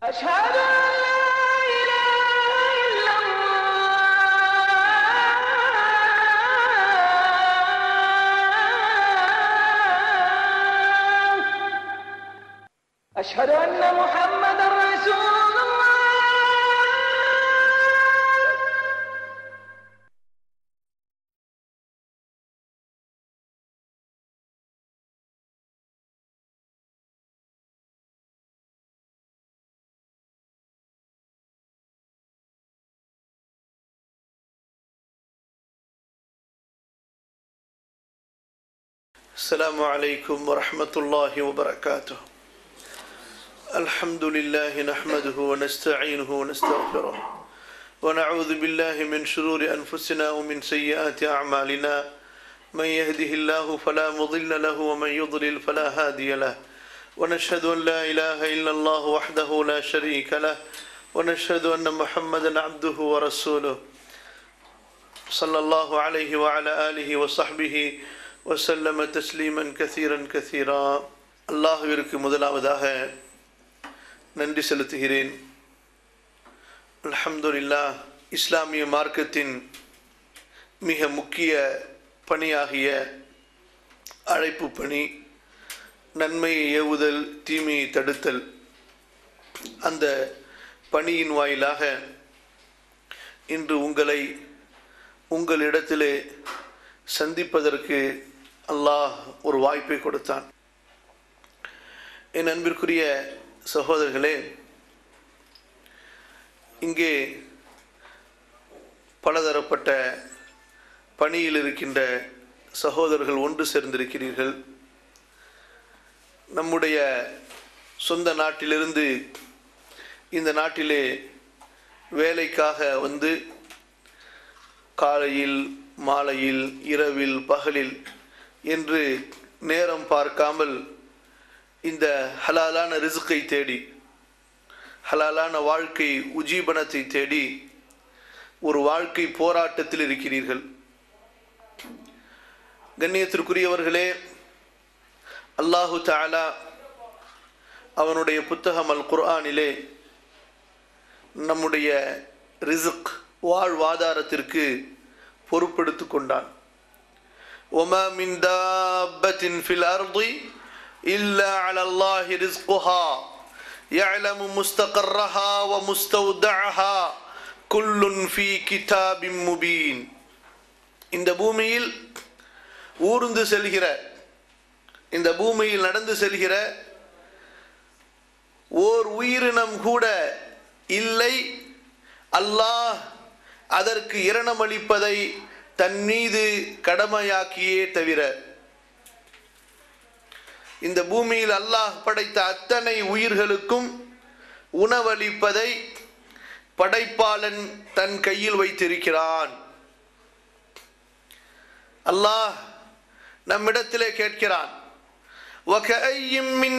أشهد أن لا إله إلا الله أشهد أن محمدا رسول الله السلام عليكم ورحمة الله وبركاته الحمد لله نحمده ونستعينه ونستغفره ونعوذ بالله من شرور أنفسنا ومن سيئات أعمالنا من يهده الله فلا مضل له ومن يضلل فلا هادي له ونشهد أن لا إله إلا الله وحده لا شريك له ونشهد أن محمدا عبده ورسوله صلى الله عليه وعلى آله وصحبه وسلم تسليما كثيرا كثيرا அல்லாஹுவிற்கு முதலாவதாக நன்றி செலுத்துகிறேன் அல்ஹம்துலில்லா இஸ்லாமிய மார்க்கத்தின் மிக முக்கிய பணியாகிய அழைப்பு பணி நன்மையை ஏவுதல் தீமையை தடுத்தல் அந்த பணியின் வாயிலாக இன்று உங்களை உங்களிடத்திலே சந்திப்பதற்கு அல்லாஹ் ஒரு வாய்ப்பை கொடுத்தான் என் அன்பிற்குரிய சகோதரர்களே இங்கே பலதரப்பட்ட பணியில் இருக்கின்ற சகோதரர்கள் ஒன்று சேர்ந்திருக்கிறீர்கள் நம்முடைய சொந்த நாட்டிலிருந்து இந்த நாட்டிலே வேலைக்காக வந்து காலையில் மாலையில் இரவில் பகலில் என்று நேரம் பார்க்காமல் இந்த ஹலாலான ரிசுக்கை தேடி ஹலாலான வாழ்க்கை உஜீபனத்தை தேடி ஒரு வாழ்க்கை போராட்டத்தில் இருக்கிறீர்கள் கண்ணியத்திற்குரியவர்களே அல்லாஹு தாலா அவனுடைய புத்தகம் அல் குர்ஆனிலே நம்முடைய ரிசுக் வாழ்வாதாரத்திற்கு பொறுப்பெடுத்து கொண்டான் ஒமா மின் தாபத்தின் ஃபில் அர்தி இல்லா அல அல்லாஹி ரிஸ்குஹா يعلم مستقرها ومستودعها كل في كتاب مبين இந்த பூமியில் ஊர்ந்து செல்கிற இந்த பூமியில் நடந்து செல்கிற ஓர் உயிரினம் கூட இல்லை அல்லாஹ் அதற்கு இரணமளிப்பதை தன் மீது கடமையாக்கியே தவிர இந்த பூமியில் அல்லாஹ் படைத்த அத்தனை உயிர்களுக்கும் உணவளிப்பதை படைப்பாளன் தன் கையில் வைத்திருக்கிறான் அல்லாஹ் நம்மிடத்திலே கேட்கிறான் وَكَأَيٍّ مِّن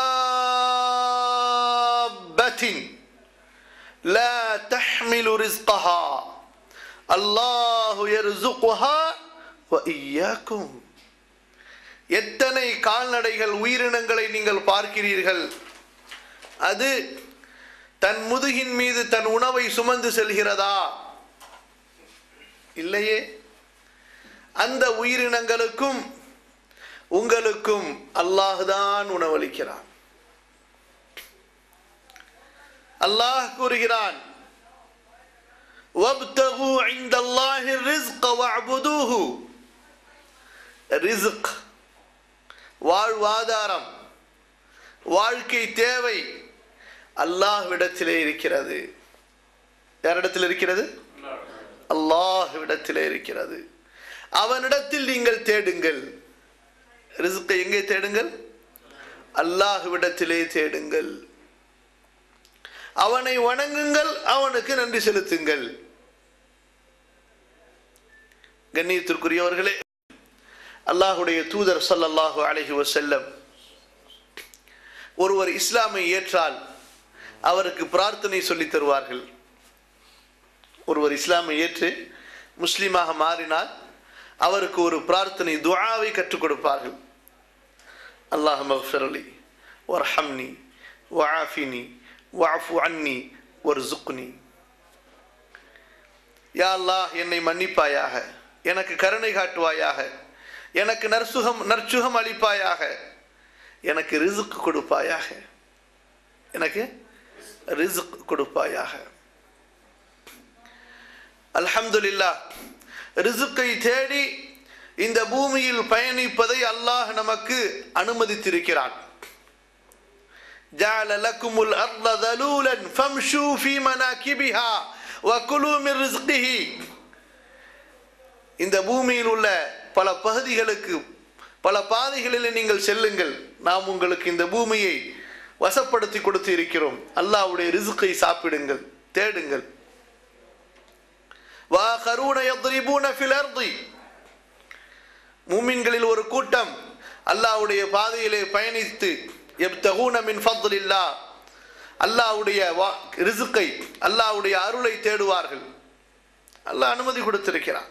دَابَّةٍ لا تحمل رزقها الله يرزقها وإياكم எத்தனை கால்நடைகள் உயிரினங்களை நீங்கள் பார்க்கிறீர்கள் அது தன் முதுகின் மீது தன் உணவை சுமந்து செல்கிறதா இல்லையே அந்த உயிரினங்களுக்கும் உங்களுக்கும் அல்லாஹுதான் உணவளிக்கிறான் அல்லாஹ் கூறுகிறான் وَابْتَغُوا عِنْدَ اللَّهِ الرِّزْقَ وَاعْبُدُوهُ ரிஸ்க் வாழ்வாதாரம் வாழ்க்கை தேவை அல்லாஹ்விடத்திலே இருக்கிறது யாரிடத்தில் இருக்கிறது அல்லாஹ்விடத்திலே இருக்கிறது அவனிடத்தில் நீங்கள் தேடுங்கள் ரிஸ்கை எங்கே தேடுங்கள் அல்லாஹ்விடத்திலே தேடுங்கள் அவனை வணங்குங்கள் அவனுக்கு நன்றி செலுத்துங்கள் கண்ணியத்திற்குரியவர்களே அல்லாஹுடைய தூதர் ஸல்லல்லாஹு அலைஹி வஸல்லம் ஒருவர் இஸ்லாமை ஏற்றால் அவருக்கு பிரார்த்தனை சொல்லித் தருவார்கள் ஒருவர் இஸ்லாமை ஏற்று முஸ்லீமாக மாறினால் அவருக்கு ஒரு பிரார்த்தனை துஆவை கற்றுக் கொடுப்பார்கள் அல்லாஹ் மஃபிரலி வர்ஹம்னி வஆஃபினி வாஃபு அன்னி ஒரு ஜுக்னி யா அல்லாஹ் என்னை மன்னிப்பாயாக எனக்கு கருணை காட்டுவாயாக எனக்கு நற்சுகம் நற்சுகம் அளிப்பாயாக எனக்கு ரிசுக் கொடுப்பாயாக எனக்கு ரிசுக் கொடுப்பாயாக அல்ஹம்துலில்லாஹ் ரிசுக்கை தேடி இந்த பூமியில் பயணிப்பதை அல்லாஹ் நமக்கு அனுமதித்திருக்கிறான் جعل لكم الأرض ذلولا فامشوا في مناكبها وكلوا من رزقه இந்த பூமியில் உள்ள பல பகுதிகளுக்கு பல பாதைகளில் நீங்கள் செல்லுங்கள் நாம் உங்களுக்கு இந்த பூமியை வசப்படுத்தி கொடுத்து இருக்கிறோம் அல்லாஹ்வுடைய ரிசுக்கை சாப்பிடுங்கள் தேடுங்கள் وآخرون يضربون في الأرض மூமின்களில் ஒரு கூட்டம் அல்லாஹ்வுடைய பாதையிலே பயணித்து எப்தகூன மின் ஃபضலில்லா அல்லாஹ்வுடைய வா- ரிசுக்கை அல்லாஹ்வுடைய அருளை தேடுவார்கள் அல்லாஹ் அனுமதி கொடுத்திருக்கிறான்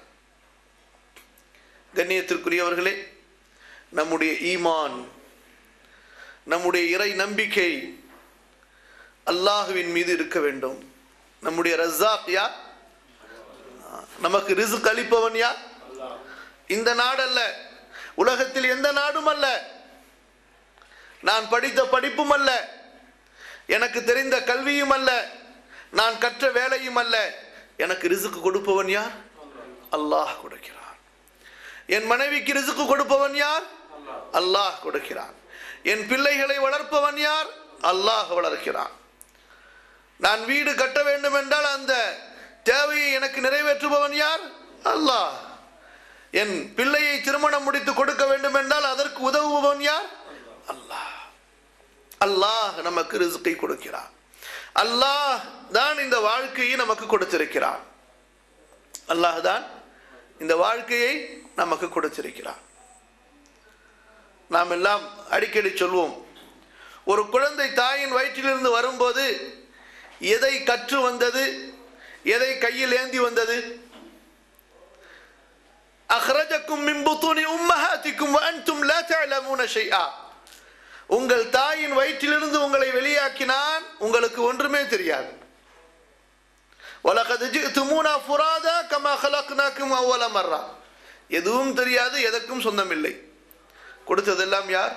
கண்ணியத்திற்குரியவர்களே நம்முடைய ஈமான் நம்முடைய இறை நம்பிக்கை அல்லாஹுவின் மீது இருக்க வேண்டும் நம்முடைய ரஸாக் யார் நமக்கு ரிசுக் அளிப்பவன் யார் இந்த நாடல்ல உலகத்தில் எந்த நாடும் அல்ல நான் படித்த படிப்பும் அல்ல எனக்கு தெரிந்த கல்வியும் அல்ல நான் கற்ற வேலையும் அல்ல எனக்கு ரிசுக்கு கொடுப்பவன் யார் அல்லாஹ் கொடுக்கிறான் என் மனைவிக்கு ரிசுக்கு கொடுப்பவன் யார் அல்லாஹ் கொடுக்கிறான் என் பிள்ளைகளை வளர்ப்பவன் யார் அல்லாஹ் வளர்க்கிறான் நான் வீடு கட்ட வேண்டும் என்றால் அந்த தேவையை எனக்கு நிறைவேற்றுபவன் யார் அல்லாஹ் என் பிள்ளையை திருமணம் முடித்து கொடுக்க வேண்டும் என்றால் அதற்கு உதவுபவன் யார் அல்லாஹ் அல்லாஹ் நமக்கு ரிஸ்கை கொடுக்கிறான் அல்லாஹ் தான் இந்த வாழ்க்கையை நமக்கு கொடுத்திருக்கிறான் அல்லாஹ் தான் இந்த வாழ்க்கையை நமக்கு கொடுத்திருக்கிறான் நாம் எல்லாம் அடிக்கடி சொல்வோம் ஒரு குழந்தை தாயின் வயிற்றிலிருந்து வரும்போது எதை கற்று வந்தது எதை கையில் ஏந்தி வந்தது அஹ்ரஜக்கும் மின் புத்தூனி உம்மஹாத்திக்கும் வஅன்தும் லா தஅலமூன ஷைஆ உங்கள் தாயின் வயிற்றிலிருந்து உங்களை வெளியாக்கினான் உங்களுக்கு ஒன்றுமே தெரியாது وَلَقَدْ جِئْتُمُونَا فُرَادًا كَمَا خَلَقْنَاكُمْ أَوَّلَ مَرَّةٍ எதுவும் தெரியாது எதற்கும் சொந்தமில்லை கொடுத்ததெல்லாம் யார்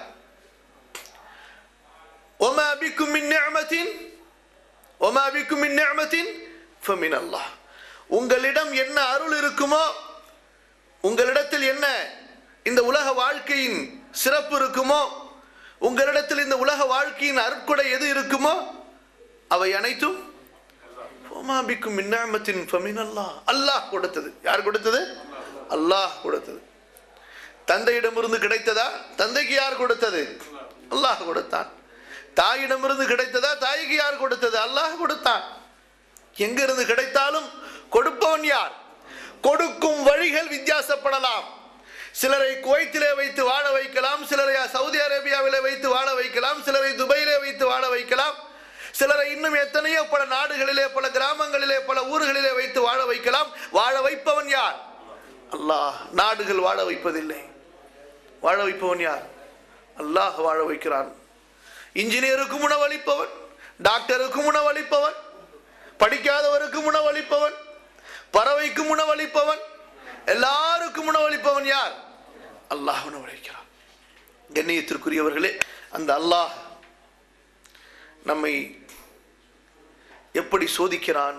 وَمَا بِكُم مِّن نِّعْمَةٍ وَمَا بِكُم مِّن نِّعْمَةٍ فَمِنَ اللَّهِ உங்களிடம் என்ன அருள் இருக்குமோ உங்களிடத்தில் என்ன இந்த உலக வாழ்க்கையின் சிறப்பு இருக்குமோ உங்களிடத்தில் இந்த உலக வாழ்க்கையின் அருட்கொடை எது இருக்குமோ அவை அனைத்தும் وَمَا بِكُم مِّن نِّعْمَةٍ فَمِنَ اللَّهِ அல்லாஹ் கொடுத்தது யார் கொடுத்தது அல்லாஹ் கொடுத்தது தந்தையிடமிருந்து கிடைத்ததா தந்தைக்கு யார் கொடுத்தது அல்லாஹ் கொடுத்தான் தாயிடமிருந்து கிடைத்ததா தாய்க்கு யார் கொடுத்தது அல்லாஹ் கொடுத்தான் எங்கிருந்து கிடைத்தாலும் கொடுப்பவன் யார் கொடுக்கும் வழிகள் வித்தியாசப்படலாம் சிலரை குவைத்திலே வைத்து வாழ வைக்கலாம் சிலரை சவுதி அரேபியாவிலே வைத்து வாழ வைக்கலாம் சிலரை துபையிலே வைத்து வாழ வைக்கலாம் சிலரை இன்னும் எத்தனையோ பல நாடுகளிலே பல கிராமங்களிலே பல ஊர்களிலே வைத்து வாழ வைக்கலாம் வாழ வைப்பவன் யார் அல்லாஹ் நாடுகள் வாழ வைப்பதில்லை வாழ வைப்பவன் யார் அல்லாஹ் வாழ வைக்கிறான் இன்ஜினியருக்கும் உணவளிப்பவன் டாக்டருக்கும் உணவளிப்பவன் படிக்காதவருக்கும் உணவளிப்பவன் பறவைக்கும் உணவளிப்பவன் எல்லாருக்கும் உணவளிப்பவன் யார் அல்லாஹ் உணவளிக்கிறான் கண்ணியத்திற்குரியவர்களே அந்த அல்லாஹ் நம்மை எப்படி சோதிக்கிறான்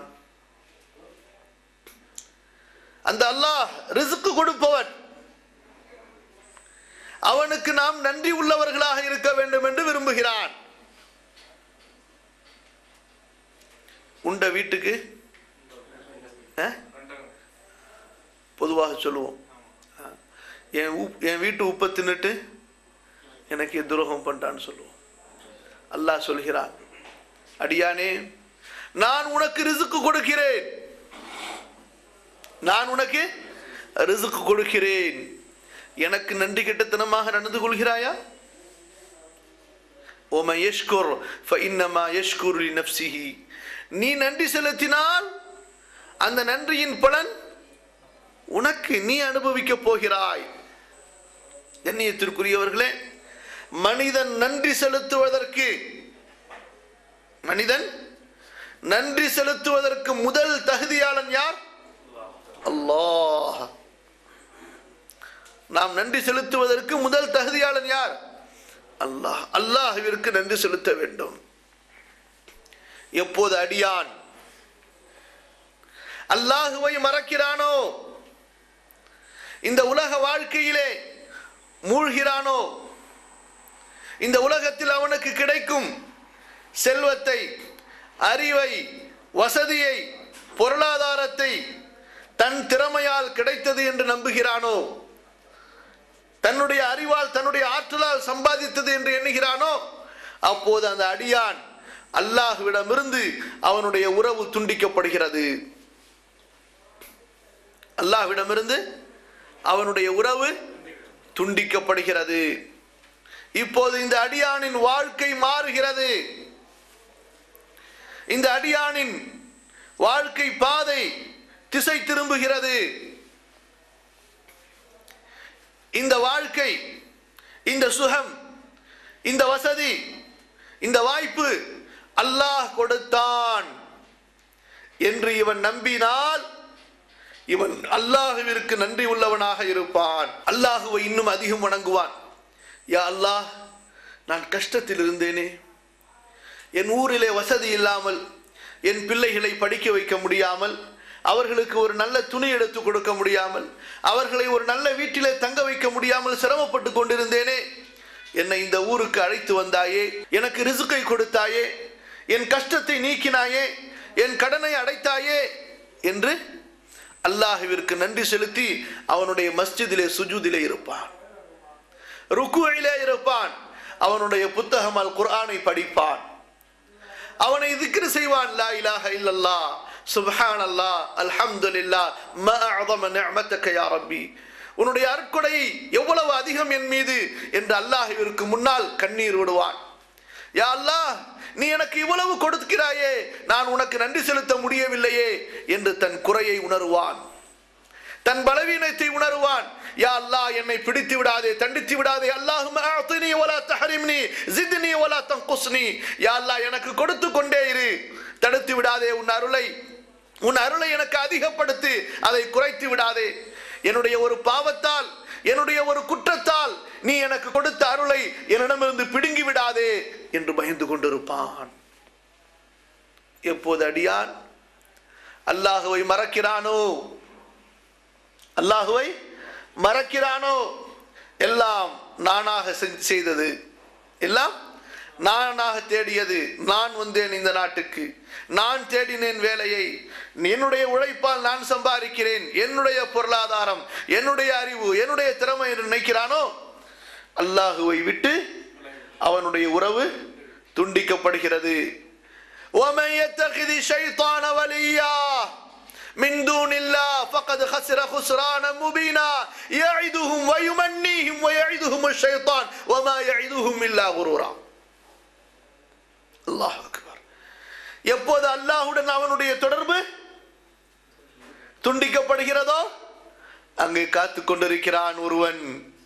அந்த அல்லாஹ் ரிசுக்கு கொடுப்பவன் அவனுக்கு நாம் நன்றி உள்ளவர்களாக இருக்க வேண்டும் என்று விரும்புகிறான் உண்ட வீட்டுக்கு அஹ்? பொதுவாக சொல்லுவோம் அஹ். என் உப் என் வீட்டு உப்பை தின்னுட்டு எனக்கு துரோகம் பண்ணிட்டான்னு சொல்லுவோம் அல்லாஹ் சொல்கிறான் அடியானே நான் உனக்கு ரிசுக்கு கொடுக்கிறேன் நான் உனக்கு ரிசுக்கு கொடுக்கிறேன் எனக்கு நன்றி கெட்டத்தனமாக நடந்து கொள்கிறாயா ஓம யஷ்குர் ஃபஇன்னமா யஷ்குரு லினஃப்ஸிஹி நீ நன்றி செலுத்தினால் அந்த நன்றியின் பலன் உனக்கு நீ அனுபவிக்க போகிறாய் கண்ணியத்திற்குரியவர்களே மனிதன் நன்றி செலுத்துவதற்கு மனிதன் நன்றி செலுத்துவதற்கு முதல் தகுதியாளன் யார் அல்லாஹ் நாம் நன்றி செலுத்துவதற்கு முதல் தகுதியாளன் யார் அல்லாஹ் அல்லாஹ்விற்கு நன்றி செலுத்த வேண்டும் எப்போது அடியான் அல்லாஹுவை மறக்கிறானோ இந்த உலக வாழ்க்கையிலே மூழ்கிறானோ இந்த உலகத்தில் அவனுக்கு கிடைக்கும் செல்வத்தை அறிவை வசதியை பொருளாதாரத்தை தன் திறமையால் கிடைத்தது என்று நம்புகிறானோ தன்னுடைய அறிவால் தன்னுடைய ஆற்றலால் சம்பாதித்தது என்று எண்ணுகிறானோ அப்போது அந்த அடியான் அல்லாஹுவிடமிருந்து அவனுடைய உறவு துண்டிக்கப்படுகிறது அல்லாஹ்விடமிருந்து அவனுடைய உறவு துண்டிக்கப்படுகிறது இப்போது இந்த அடியானின் வாழ்க்கை மாறுகிறது இந்த அடியானின் வாழ்க்கை பாதை திசை திரும்புகிறது இந்த வாழ்க்கை இந்த சுகம் இந்த வசதி இந்த வாய்ப்பு அல்லாஹ் கொடுத்தான் என்று இவன் நம்பினால் இவன் அல்லாஹுவிற்கு நன்றி உள்ளவனாக இருப்பான் அல்லாஹுவை இன்னும் அதிகம் வணங்குவான் யா அல்லாஹ் நான் கஷ்டத்தில் இருந்தேனே என் ஊரிலே வசதி இல்லாமல் என் பிள்ளைகளை படிக்க வைக்க முடியாமல் அவர்களுக்கு ஒரு நல்ல துணி எடுத்து கொடுக்க முடியாமல் அவர்களை ஒரு நல்ல வீட்டிலே தங்க வைக்க முடியாமல் சிரமப்பட்டு கொண்டிருந்தேனே என்னை இந்த ஊருக்கு அழைத்து வந்தாயே எனக்கு ரிசுக்கை கொடுத்தாயே என் கஷ்டத்தை நீக்கினாயே என் கடனை அடைத்தாயே என்று அல்லாஹுவிற்கு நன்றி செலுத்தி அவனுடைய மஸ்ஜிதிலே சுஜூதிலே இருப்பான் ருக்குவிலே இருப்பான் அவனுடைய புத்தகம் அல் குர்ஆனை படிப்பான் அவனை திக்ரு செய்வான் லா இலாஹ இல்லல்லா சுப்ஹான் அல்லா அல்ஹம்துலில்லா ம அஅதம நிஅமத்தக யா ரப்பி உன்னுடைய அற்கொடை எவ்வளவு அதிகம் என் மீது என்று அல்லாஹ்விற்கு முன்னால் கண்ணீர் விடுவான் யா அல்லாஹ் நீ எனக்கு இவ்வளவு கொடுக்கிறாயே நான் உனக்கு நன்றி செலுத்த முடியவில்லையே என்று தன் குறையை உணருவான் தன் பலவீனத்தை உணருவான் யா அல்லாஹ் என்னை பிடித்து விடாதே தண்டித்து விடாதே அல்லாஹும் அஅதினி வலா தஹரிம்னி ஜித்னி வலா தன்குஸ்னி யா அல்லாஹ் எனக்கு கொடுத்து கொண்டே இரு தடுத்து விடாதே உன் அருளை உன் அருளை எனக்கு அதிகப்படுத்து அதை குறைத்து விடாதே என்னுடைய ஒரு பாவத்தால் என்னுடைய ஒரு குற்றத்தால் நீ எனக்கு கொடுத்த அருளை என்னிடமிருந்து பிடுங்கி விடாதே என்று பயந்து கொண்டிருப்பான் எப்போது அடியான் அல்லாஹுவை மறக்கிறானோ அல்லாஹுவை மறக்கிறானோ எல்லாம் நானாக செஞ்~ செய்தது எல்லாம் நானாக தேடியது நான் வந்தேன் இந்த நாட்டுக்கு நான் தேடினேன் வேலையை என்னுடைய உழைப்பால் நான் சம்பாதிக்கிறேன் என்னுடைய பொருளாதாரம் என்னுடைய அறிவு என்னுடைய திறமை என்று நினைக்கிறானோ அல்லாஹுவை விட்டு அவனுடைய உறவு துண்டிக்கப்படுகிறது ومن يتخذ الشيطان وليا من دون الله فقد خسر خسرانا مبينا يعدهم ويمنيهم ويعدهم الشيطان وما يعدهم الا غرورا அல்லாஹ் அக்பர் எப்போது அல்லாஹுடன் அவனுடைய தொடர்பு துண்டிக்கப்படுகிறதோ அங்கே காத்து கொண்டிருக்கிறான் ஒருவன்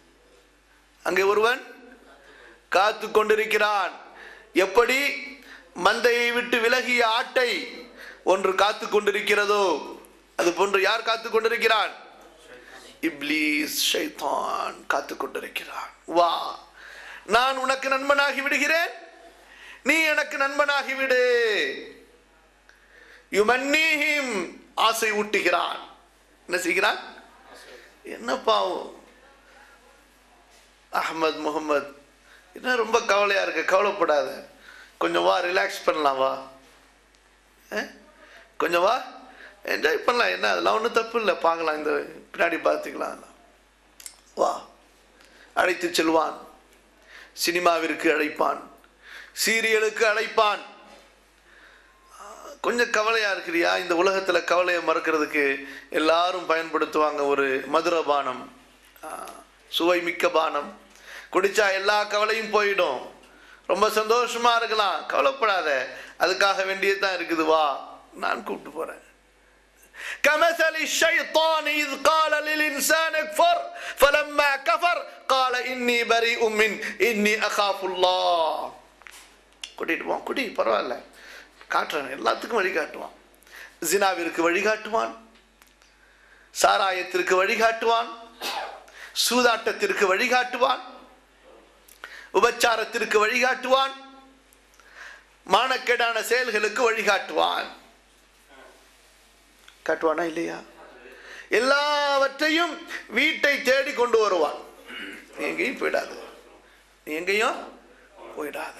அங்கே ஒருவன் காத்து கொண்டிருக்கிறான் எப்படி மந்தையை விட்டு விலகிய ஆட்டை ஒன்று காத்து கொண்டிருக்கிறதோ அது போன்று யார் காத்து கொண்டிருக்கிறான் இப்லீஸ் ஷைத்தான் காத்து கொண்டிருக்கிறான் வா நான் உனக்கு நண்பனாகி விடுகிறேன் நீ எனக்கு நண்பனாகி விடு யுமன்னீஹிம் ஆசை ஊட்டுகிறான் என்ன செய்கிறான் என்ன பாவம் அஹமத் முகமது என்ன ரொம்ப கவலையா இருக்கு கவலைப்படாத கொஞ்சம் வா ரிலாக்ஸ் பண்ணலாம் வா அஹ்? கொஞ்சம் வா என்ஜாய் பண்ணலாம் என்ன அதெல்லாம் ஒன்றும் தப்பு இல்லை பார்க்கலாம் இந்த பின்னாடி பார்த்துக்கலாம் வா அழைத்து செல்வான் சினிமாவிற்கு அழைப்பான் சீரியலுக்கு அழைப்பான் கொஞ்சம் கவலையா இருக்கிறியா இந்த உலகத்துல கவலையை மறக்கிறதுக்கு எல்லாரும் பயன்படுத்துவாங்க ஒரு மதுர பானம் ஆ, சுவை மிக்க பானம் குடிச்சா எல்லா கவலையும் போயிடும் ரொம்ப சந்தோஷமா இருக்கலாம் கவலைப்படாத அதுக்காக வேண்டியதுதான் இருக்குது வா நான் கூப்பிட்டு போறேன் كمثل الشيطان إذ قال للإنسان اكفر فلما كفر قال إني بريء من إني أخاف الله கூட்டிட்டு போ குடி பரவாயில்ல காட்டுறான் எல்லாத்துக்கும் வழிகாட்டுவான் ஜினாவிற்கு வழிகாட்டுவான் சாராயத்திற்கு வழிகாட்டுவான் சூதாட்டத்திற்கு வழிகாட்டுவான் உபச்சாரத்திற்கு வழிகாட்டுவான் மானக்கேடான செயல்களுக்கு வழிகாட்டுவான் காட்டுவானா இல்லையா எல்லாவற்றையும் வீட்டை தேடி கொண்டு வருவான் நீ எங்கேயும் போயிடாது நீ எங்கேயும் போயிடாத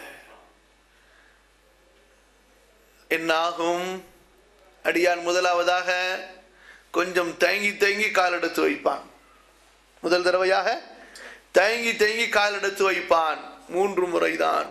என்னாகும் அடியான் முதலாவதாக கொஞ்சம் தயங்கி தயங்கி கால் எடுத்து வைப்பான் முதல் தடவையாக தயங்கி தயங்கி கால் எடுத்து வைப்பான் மூன்று முறைதான்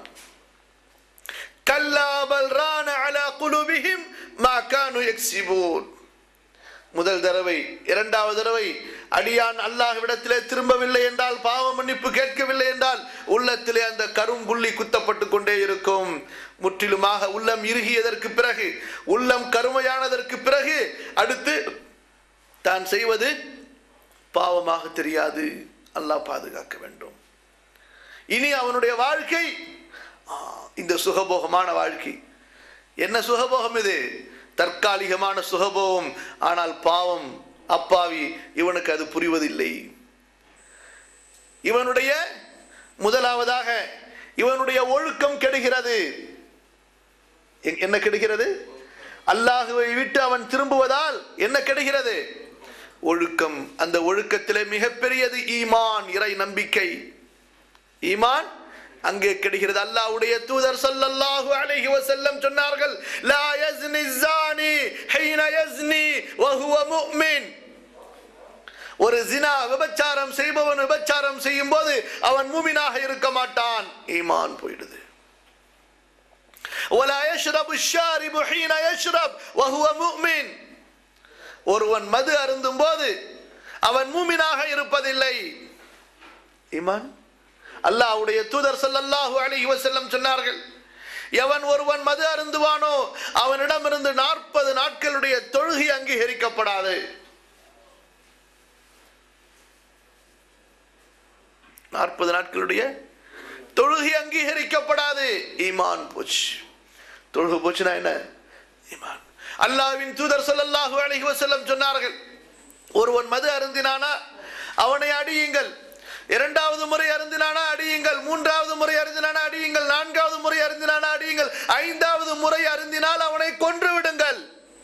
கல்லாபல் ரான அலா குலுபிஹிம் மா கானு யக்ஸிபூன் முதல் தடவை இரண்டாவது தடவை அடியான் அல்லாஹ்விடத்திலே திரும்பவில்லை என்றால் பாவ மன்னிப்பு கேட்கவில்லை என்றால் உள்ளத்திலே அந்த கரும்புள்ளி குத்தப்பட்டு கொண்டே இருக்கும் முற்றிலுமாக உள்ளம் இறுகியதற்கு பிறகு உள்ளம் கருமையானதற்கு பிறகு அடுத்து தான் செய்வது பாவமாக தெரியாது அல்லாஹ் பாதுகாக்க வேண்டும் இனி அவனுடைய வாழ்க்கை ஆ, இந்த சுகபோகமான வாழ்க்கை என்ன சுகபோகம் இது தற்காலிகமான சுகபோகம் ஆனால் பாவம் அப்பாவி இவனுக்கு அது புரிவதில்லை இவனுடைய முதலாவதாக இவனுடைய ஒழுக்கம் கெடுகிறது எ- என்ன கெடுகிறது அல்லாஹுவை விட்டு அவன் திரும்புவதால் என்ன கெடுகிறது ஒழுக்கம் அந்த ஒழுக்கத்திலே மிகப்பெரியது ஈமான் இறை நம்பிக்கை ஈமான் அங்கே கிடைக்கிறது அல்லாஹ்வுடைய தூதர் ஸல்லல்லாஹு அலைஹி வஸல்லம் சொன்னார்கள் லா யஸ்னி ஸானி ஹீன யஸ்னி வஹுவ முஃமின் ஒரு ஜினா விபச்சாரம் செய்பவன் விபச்சாரம் செய்யும் போது அவன் மூமினாக இருக்க மாட்டான் ஈமான் போயிடுது ولا يشرب الشارب حين يشرب وهو مؤمن ஒருவன் மது அருந்தும் போது அவன் மூமினாக இருப்பதில்லை ஈமான் அல்லாஹ்வுடைய தூதர் ஸல்லல்லாஹு அலைஹி வஸல்லம் சொன்னார்கள் எவன் ஒருவன் மது அருந்துவானோ அவனிடமிருந்து நாற்பது நாட்களுடைய தொழுகை அங்கீகரிக்கப்படாது நாற்பது நாட்களுடைய தொழுகை அங்கீகரிக்கப்படாது ஈமான் போச்சு தொழுகை போச்சுன்னா என்ன ஈமான் அல்லாஹ்வின் தூதர் ஸல்லல்லாஹு அலைஹி வஸல்லம் சொன்னார்கள் ஒருவன் மது அருந்தினானா அவனை அடியுங்கள் இரண்டாவது முறை அருந்தினானா அடியுங்கள் மூன்றாவது முறை அருந்தினானா அடியுங்கள் நான்காவது முறை அருந்தினானா அடியுங்கள் ஐந்தாவது முறை அருந்தினால் அவனை கொன்று விடுங்கள்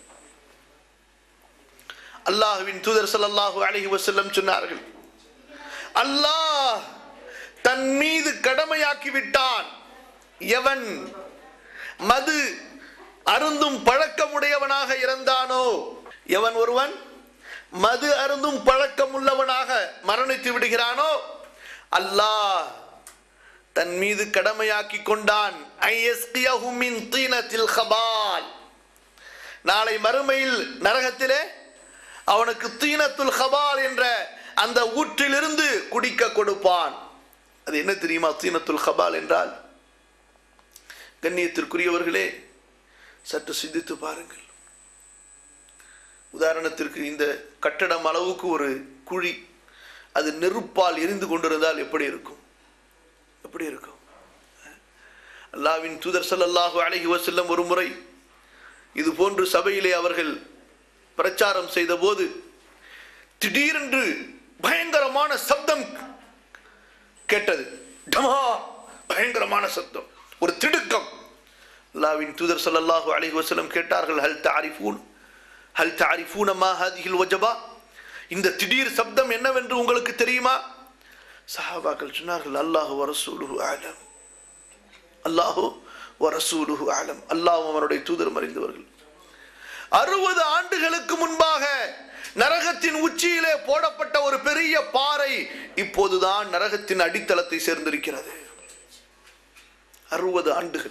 அல்லாஹ்வின் தூதர் ஸல்லல்லாஹு அலைஹி வஸல்லம் சொன்னார்கள் அல்லாஹ் தன் மீது கடமையாக்கி விட்டான் எவன் மது அருந்தும் பழக்கமுடையவனாக இருந்தானோ எவன் ஒருவன் மது அருந்தும் பழக்கம் உள்ளவனாக மரணித்து விடுகிறானோ அல்லாஹ் தன் மீது கடமையாக்கி கொண்டான் ஐயஸ்கியஹு மின் தீனத்தில் ஹபால் நாளை மறுமையில் நரகத்திலே அவனுக்கு தீனத்துல் ஹபால் என்ற அந்த ஊற்றிலிருந்து குடிக்க கொடுப்பான் அது என்ன தெரியுமா தீனத்துல் ஹபால் என்றால் கண்ணியத்திற்குரியவர்களே சற்று சிந்தித்து பாருங்கள் உதாரணத்திற்கு இந்த கட்டடம் அளவுக்கு ஒரு குழி அது நெருப்பால் எரிந்து கொண்டிருந்தால் எப்படி இருக்கும் எப்படி இருக்கும் அல்லாவின் தூதர் ஸல்லல்லாஹு அலைஹி வஸல்லம் ஒரு முறை இது போன்று சபையிலே அவர்கள் பிரச்சாரம் செய்தபோது திடீரென்று பயங்கரமான சப்தம் கேட்டது டமா பயங்கரமான சப்தம் ஒரு திடுக்கம் அல்லாவின் தூதர் ஸல்லல்லாஹு அலைஹி வஸல்லம் கேட்டார்கள் ஹல் தஅரிஃபூன் ஹல் தஅரிஃபூன மா ஹாதிஹில் வஜபா இந்த திடீர் சப்தம் என்னவென்று உங்களுக்கு தெரியுமா சஹாபாக்கள் சொன்னார்கள் அல்லாஹு வரசூலுஹு ஆலம் அல்லாஹு வரசூலுஹு ஆலம் அல்லாஹ் அவனுடைய தூதர் அறிந்தவர்கள் அறுபது ஆண்டுகளுக்கு முன்பாக நரகத்தின் உச்சியிலே போடப்பட்ட ஒரு பெரிய பாறை இப்போதுதான் நரகத்தின் அடித்தளத்தை சேர்ந்திருக்கிறது அறுபது ஆண்டுகள்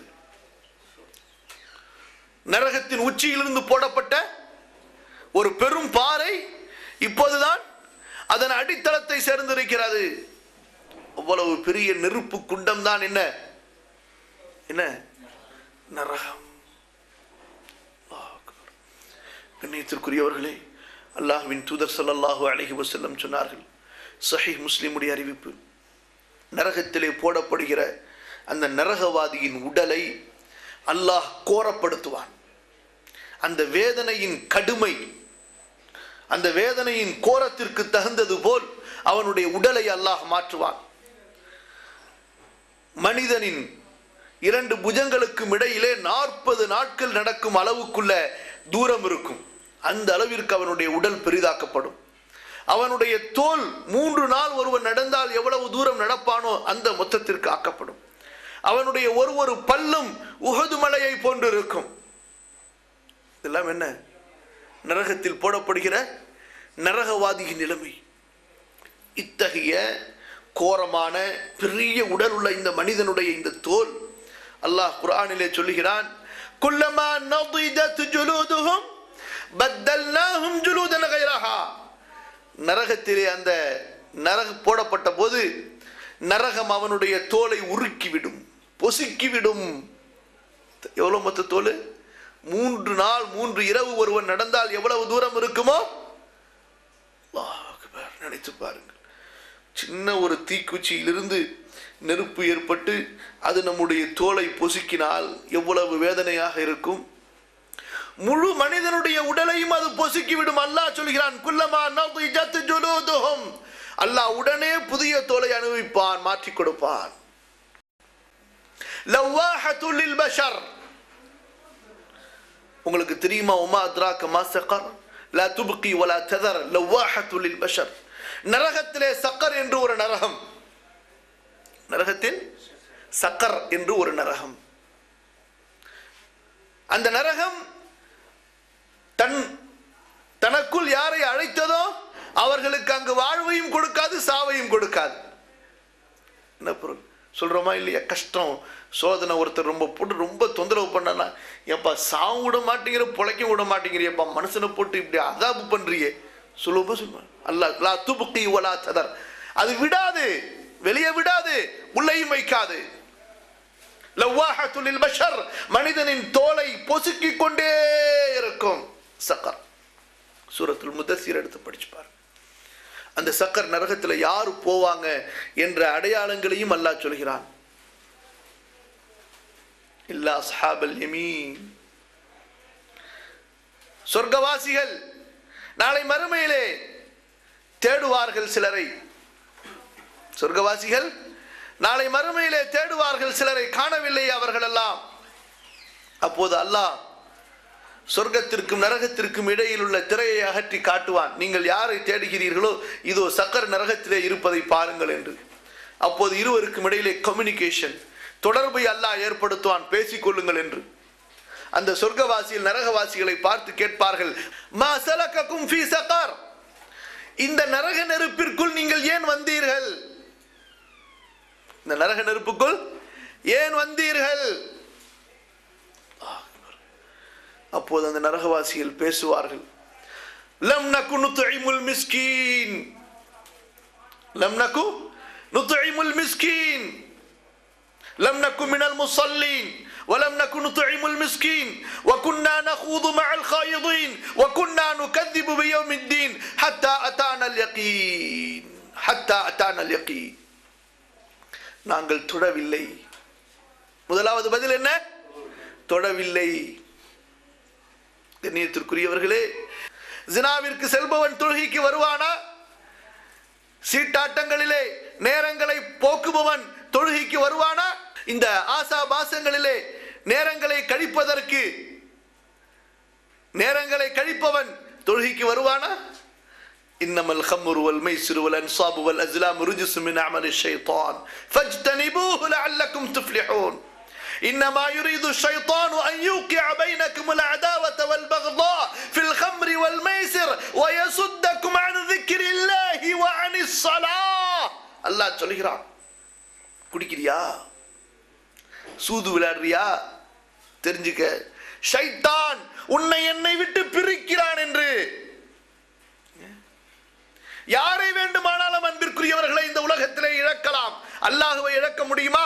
நரகத்தின் உச்சியிலிருந்து போடப்பட்ட ஒரு பெரும் பாறை இப்போதுதான் அதன் அடித்தளத்தை சேர்ந்திருக்கிறது அவ்வளவு பெரிய நெருப்பு குண்டம் தான் என்ன என்ன நரகம் அல்லாஹ் அக்பர். கண்ணியத்திற்குரியவர்களே அல்லாஹ்வின் தூதர் ஸல்லல்லாஹு அலைஹி வஸல்லம் சொன்னார்கள் சஹீஹ் முஸ்லிமுடைய அறிவிப்பு நரகத்திலே போடப்படுகிற அந்த நரகவாதியின் உடலை அல்லாஹ் கோரப்படுத்துவான் அந்த வேதனையின் கடுமை அந்த வேதனையின் கோரத்திற்கு தகுந்தது போல் அவனுடைய உடலை அல்லாஹ் மாற்றுவான் மனிதனின் இரண்டு புஜங்களுக்கும் இடையிலே நாற்பது நாட்கள் நடக்கும் அளவுக்குள்ள தூரம் இருக்கும் அந்த அளவிற்கு அவனுடைய உடல் பெரிதாக்கப்படும் அவனுடைய தோல் மூன்று நாள் ஒருவன் நடந்தால் எவ்வளவு தூரம் நடப்பானோ அந்த மொத்தத்திற்கு ஆக்கப்படும் அவனுடைய ஒரு ஒரு பல்லும் உகது மலையை போன்று இருக்கும் இதெல்லாம் என்ன நரகத்தில் போடப்படுகிற நரகவாதியின் நிலைமை இத்தகைய கோரமான பெரிய உடல் உள்ள இந்த மனிதனுடைய இந்த தோல் அல்லாஹ் குர்ஆனிலே சொல்லுகிறான் குல்லமா நضجت جلودهم بدلناهم جلودا غيرها நரகத்திலே அந்த நரக போடப்பட்ட போது நரகம் அவனுடைய தோலை உருக்கிவிடும் பொசுக்கிவிடும் எவ்வளவு மொத்த தோல் மூன்று நாள் மூன்று இரவு ஒருவன் நடந்தால் எவ்வளவு தூரம் இருக்குமோ அல்லாஹ் அக்பர். நினைத்து பாருங்கள் சின்ன ஒரு தீக்குச்சியிலிருந்து நெருப்பு ஏற்பட்டு அது நம்முடைய தோலை பொசுக்கினால் எவ்வளவு வேதனையாக இருக்கும் முழு மனிதனுடைய உடலையும் அது பொசுக்கிவிடும் அல்லாஹ் சொல்கிறான் குல்லமா நضجت جلودهم அல்லாஹ் உடனே புதிய தோலை அனுபவிப்பான் மாற்றி கொடுப்பான் லவ்வாஹத்து லில் பஷர் உங்களுக்கு தெரியுமா உமா அத்ராக்க மா சக்கர் லா துப்கி வலா ததர் லவ்வாஹத்து லில் பஷர் நரகத்திலே சக்கர் என்று ஒரு நரகம் நரகத்தில் சக்கர் என்று ஒரு நரகம் அந்த நரகம் தன் தனக்குள் யாரை அழைத்ததோ அவர்களுக்கு அங்கு வாழ்வையும் கொடுக்காது சாவையும் கொடுக்காது என்ன பொருள் சொல்றோமா இல்லையா கஷ்டம் சோதனை ஒருத்தர் ரொம்ப போட்டு ரொம்ப தொந்தரவு பண்ணனா ஏப்பா சாவும் விட மாட்டேங்கிற பிழைக்க விட மாட்டேங்கிறியப்பா மனுஷனை போட்டு இப்படி அதாபு பண்றியே சொல்லுவா சொல்லுவேன் அல்ல லா துபுக்கி வலா சதர் அது விடாது வெளியே விடாது உள்ளேயும் வைக்காது லவ்வாஹத்துல் பஷர் மனிதனின் தோலை பொசுக்கிக் கொண்டே இருக்கும் சக்கர் சூரத்துல் முத்தசீர் எடுத்து படிச்சு பாருங்க அந்த சக்கர் நரகத்தில் யார் போவாங்க என்ற அடையாளங்களையும் அல்லாஹ் சொல்கிறான் இல்லா அஸ்ஹாபல் யமீன் சொர்க்கவாசிகள் நாளை மறுமையிலே தேடுவார்கள் சிலரை சொர்க்கவாசிகள் நாளை மறுமையிலே தேடுவார்கள் சிலரை காணவில்லை அவர்களெல்லாம் அப்போது அல்லாஹ் சொர்க்கத்திற்கும் நரகத்திற்கும் இடையில் உள்ள திரையை அகற்றி காட்டுவான் நீங்கள் யாரை தேடுகிறீர்களோ இதோ சக்கர் நரகத்திலே இருப்பதை பாருங்கள் என்று அப்போது இருவருக்கும் இடையிலே கம்யூனிகேஷன் தொடர்பை அல்லாஹ் ஏற்படுத்துவான் பேசிக்கொள்ளுங்கள் என்று அந்த சொர்க்கவாசியில் நரகவாசிகளை பார்த்து கேட்பார்கள் மா சலக்கக்கும் ஃபீ சக்கர் இந்த நரக நெருப்பிற்குள் நீங்கள் ஏன் வந்தீர்கள் இந்த நரக நெருப்புக்குள் ஏன் வந்தீர்கள் அப்போது அந்த நரகவாசிகள் பேசுவார்கள் லம் நக்கு நுத்துஇமுல் மிஸ்கீன் லம் நக்கு நுத்துஇமுல் மிஸ்கீன் لم نكن من المصلين ولم نكن نطعم المسكين وكنا نخوض مع الخائضين وكنا نكذب بيوم الدين حتى أتانا اليقين حتى أتانا اليقين நாங்கள் தொடவில்லை முதலாவது பதில் என்ன தொடவில்லை கண்ணியத்திற்குரியவர்களே ஜினாவிற்கு செல்பவன் தொழுகைக்கு வருவானா சீட்டாட்டங்களிலே நேரங்களை போக்குபவன் தொழுகைக்கு வருவானா இந்த ஆசா பாசங்களிலே நேரங்களை கழிப்பதற்கு நேரங்களை கழிப்பவன் தொழுகைக்கு வருவானா إنما الخمر والميسر والأنصاب والأزلام رجس من عمل الشيطان فاجتنبوه لعلكم تفلحون إنما يريد الشيطان أن يوقع بينكم العداوة والبغضاء في الخمر والميسر ويصدكم عن ذكر الله وعن الصلاة الله சொல்கிறான் குடிக்கிறியா சூது விளையாடுறியா தெரிஞ்சுக்க ஷைத்தான் உன்னை என்னை விட்டு பிரிக்கிறான் என்று யாரை வேண்டுமானாலும் அன்பிற்குரியவர்களை இந்த உலகத்திலே இழக்கலாம் அல்லாஹுவை இழக்க முடியுமா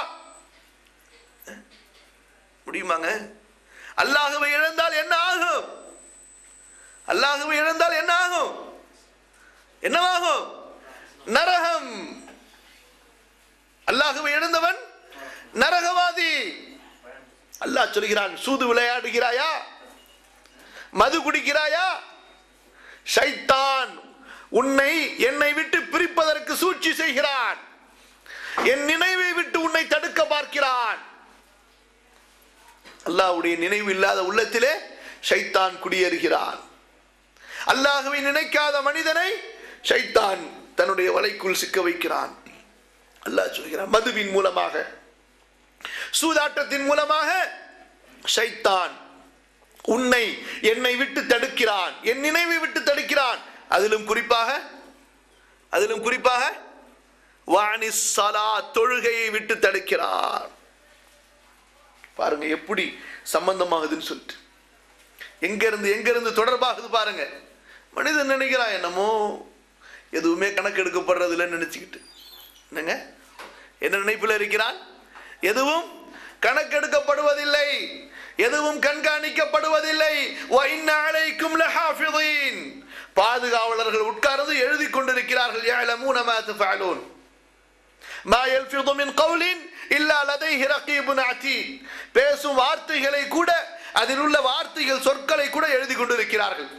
முடியுமாங்க அல்லாஹுவை இழந்தால் என்ன ஆகும் அல்லாஹுவை இழந்தால் என்ன ஆகும் என்னவாகும் நரகம் அல்லாஹுவை இழந்தவன் நரகவாதி அல்லாஹ் சொல்கிறான் சூது விளையாடுகிறாயா மது குடிக்கிறாயா ஷைத்தான் உன்னை என்னை விட்டு பிரிப்பதற்கு சூழ்ச்சி செய்கிறான் என் நினைவை விட்டு உன்னை தடுக்க பார்க்கிறான் அல்லாஹ்வுடைய நினைவு இல்லாத உள்ளத்திலே ஷைத்தான் குடியேறுகிறான் அல்லாஹுவை நினைக்காத மனிதனை ஷைத்தான் தன்னுடைய வலைக்குள் சிக்க வைக்கிறான் அல்லாஹ் சொல்கிறான் மதுவின் மூலமாக சூதாட்டத்தின் மூலமாக ஷைத்தான் உன்னை என்னை விட்டு தடுக்கிறான் என் நினைவை விட்டு தடுக்கிறான் அதிலும் குறிப்பாக அதிலும் குறிப்பாக வாணி சலா தொழுகையை விட்டு தடுக்கிறான் பாருங்க எப்படி சம்பந்தமாகுதுன்னு சொல்லிட்டு எங்க இருந்து எங்க இருந்து தொடர்பாகுது பாருங்க மனிதன் நினைக்கிறான் என்னமோ எதுவுமே கணக்கு எடுக்கப்படுறது இல்லைன்னு நினைச்சுக்கிட்டு என்னங்க என்ன நினைப்பில் இருக்கிறான் எதுவும் கணக்கெடுக்கப்படுவதில்லை எதுவும் கண்காணிக்கப்படுவதில்லை وَإِنَّ عَلَيْكُمْ لَحَافِظِينَ பாதுகாவலர்கள் உட்கார்ந்து எழுதி கொண்டிருக்கிறார்கள் يَعْلَمُونَ مَا تَفْعَلُونَ ما يلفظ من قول إلا لديه رقيب عتيد பேசும் வார்த்தைகளை கூட அதில் உள்ள வார்த்தைகள் சொற்களை கூட எழுதி கொண்டிருக்கிறார்கள்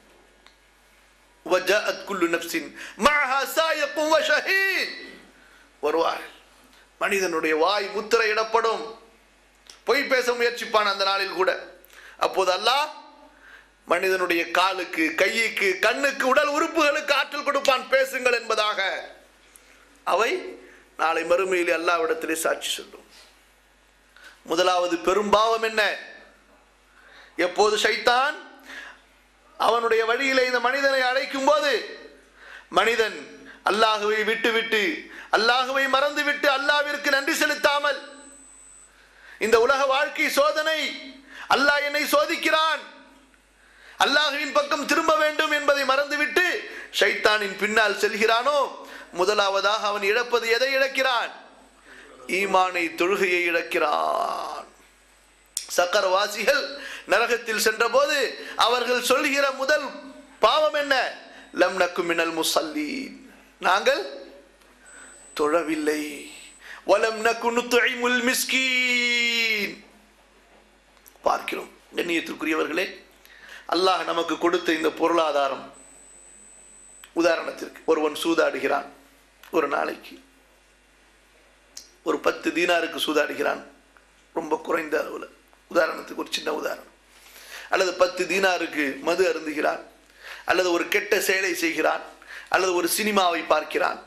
وجاءت كل نفس معها سائق وشهيد வருவார்கள் மனிதனுடைய வாய் முத்திரையிடப்படும் பொய் பேச முயற்சிப்பான் அந்த நாளில் கூட அப்போது அல்லாஹ் மனிதனுடைய காலுக்கு கைக்கு கண்ணுக்கு உடல் உறுப்புகளுக்கு ஆற்றல் கொடுப்பான் பேசுங்கள் என்பதாக அவை நாளை மறுமையில் அல்லாவிடத்திலே சாட்சி சொல்லும் முதலாவது பெரும்பாவம் என்ன எப்போது ஷைத்தான் அவனுடைய வழியிலே இந்த மனிதனை அழைக்கும் போது மனிதன் அல்லாஹுவை விட்டு விட்டு அல்லாஹுவை மறந்து விட்டு அல்லாவிற்கு நன்றி செலுத்தாமல் இந்த உலக வாழ்க்கை சோதனை அல்லாஹ் என்னை சோதிக்கிறான் அல்லாஹுவின் பக்கம் திரும்ப வேண்டும் என்பதை மறந்துவிட்டு ஷைத்தானின் பின்னால் செல்கிறானோ முதலாவதாக அவன் இழப்பது எதை இழக்கிறான் ஈமானை தொழுகையை இழக்கிறான் சக்கரவாசிகள் நரகத்தில் சென்றபோது அவர்கள் சொல்கிற முதல் பாவம் என்ன லம் நக்கு மினல் முசல்லி நாங்கள் தொழவில்லை வலம் நக்கு நுத்துஇமுல் மிஸ்கீன் பார்க்கிறோம் கண்ணியத்திற்குரியவர்களே அல்லாஹ் நமக்கு கொடுத்த இந்த பொருளாதாரம் உதாரணத்திற்கு ஒருவன் சூதாடுகிறான் ஒரு நாளைக்கு ஒரு பத்து தீனாருக்கு சூதாடுகிறான் ரொம்ப குறைந்த அளவில் உதாரணத்துக்கு ஒரு சின்ன உதாரணம் அல்லது பத்து தீனாருக்கு மது அருந்துகிறான் அல்லது ஒரு கெட்ட செயலை செய்கிறான் அல்லது ஒரு சினிமாவை பார்க்கிறான்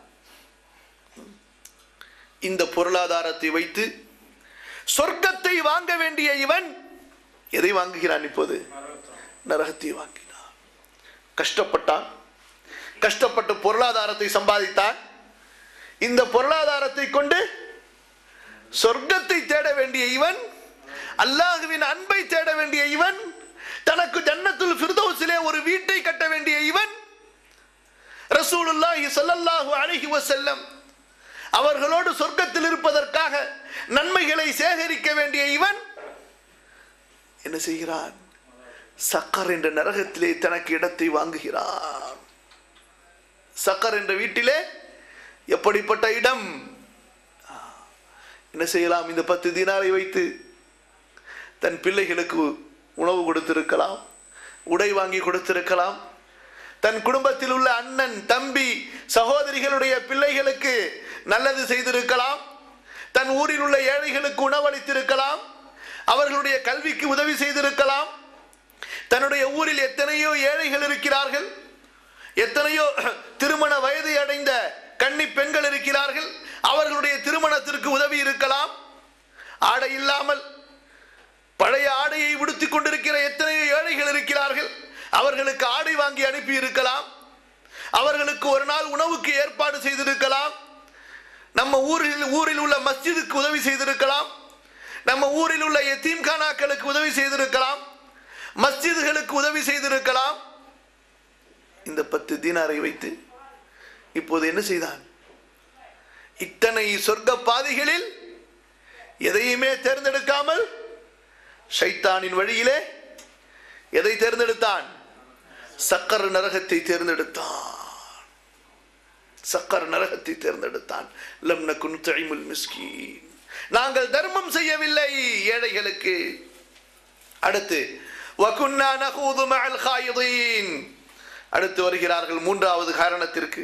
இந்த பொருளாதாரத்தை வைத்து சொர்க்கத்தை வாங்க வேண்டிய இவன் எதை வாங்குகிறான் இப்போது நரகத்தை வாங்கினான் கஷ்டப்பட்டான் கஷ்டப்பட்டு பொருளாதாரத்தை சம்பாதித்தான் இந்த பொருளாதாரத்தை கொண்டு சொர்க்கத்தை தேட வேண்டிய இவன் அல்லாஹுவின் அன்பை தேட வேண்டிய இவன் தனக்கு ஜன்னத்துல் ஃபிர்தௌஸிலே ஒரு வீட்டை கட்ட வேண்டிய இவன் ரசூலுல்லாஹி ஸல்லல்லாஹு அலைஹி வஸல்லம் அவர்களோடு சொர்க்கத்தில் இருப்பதற்காக நன்மைகளை சேகரிக்க வேண்டிய இவன் என்ன செய்கிறான் சக்கர் என்ற நரகத்திலே தனக்கு இடத்தை வாங்குகிறான் சக்கர் என்ற வீட்டிலே எப்படிப்பட்ட இடம் என்ன செய்யலாம் இந்த பத்து தினாரை வைத்து தன் பிள்ளைகளுக்கு உணவு கொடுத்திருக்கலாம் உடை வாங்கி கொடுத்திருக்கலாம் தன் குடும்பத்தில் உள்ள அண்ணன் தம்பி சகோதரிகளுடைய பிள்ளைகளுக்கு நல்லது செய்திருக்கலாம் தன் ஊரில் உள்ள ஏழைகளுக்கு உணவளித்திருக்கலாம் அவர்களுடைய கல்விக்கு உதவி செய்திருக்கலாம் தன்னுடைய ஊரில் எத்தனையோ ஏழைகள் இருக்கிறார்கள் எத்தனையோ திருமண வயதை அடைந்த கன்னி பெண்கள் இருக்கிறார்கள் அவர்களுடைய திருமணத்திற்கு உதவி இருக்கலாம் ஆடை இல்லாமல் பழைய ஆடையை உடுத்திக் கொண்டிருக்கிற எத்தனையோ ஏழைகள் இருக்கிறார்கள் அவர்களுக்கு ஆடை வாங்கி அனுப்பி இருக்கலாம் அவர்களுக்கு ஒரு நாள் உணவுக்கு ஏற்பாடு செய்திருக்கலாம் நம்ம ஊரில் ஊரில் உள்ள மஸ்ஜிதுக்கு உதவி செய்திருக்கலாம் நம்ம ஊரில் உள்ள எத்தீம்கானாக்களுக்கு உதவி செய்திருக்கலாம் மஸ்ஜிதுகளுக்கு உதவி செய்திருக்கலாம் இந்த பத்து தீனாரை வைத்து இப்போது என்ன செய்தான் இத்தனை சொர்க்க பாதைகளில் எதையுமே தேர்ந்தெடுக்காமல் ஷைத்தானின் வழியிலே எதை தேர்ந்தெடுத்தான் சக்கர நரகத்தை தேர்ந்தெடுத்தான் சக்கர நரகத்தை தேர்ந்தெடுத்தான் லம் நகுன் துஇமுல் மிஸ்கீன் நாங்கள் தர்மம் செய்யவில்லை ஏழைகளுக்கு அடுத்து وَكُنَّا نَخُوضُ مَعَ الْخَائِضِينَ அடுத்து வருகிறார்கள் மூன்றாவது காரணத்திற்கு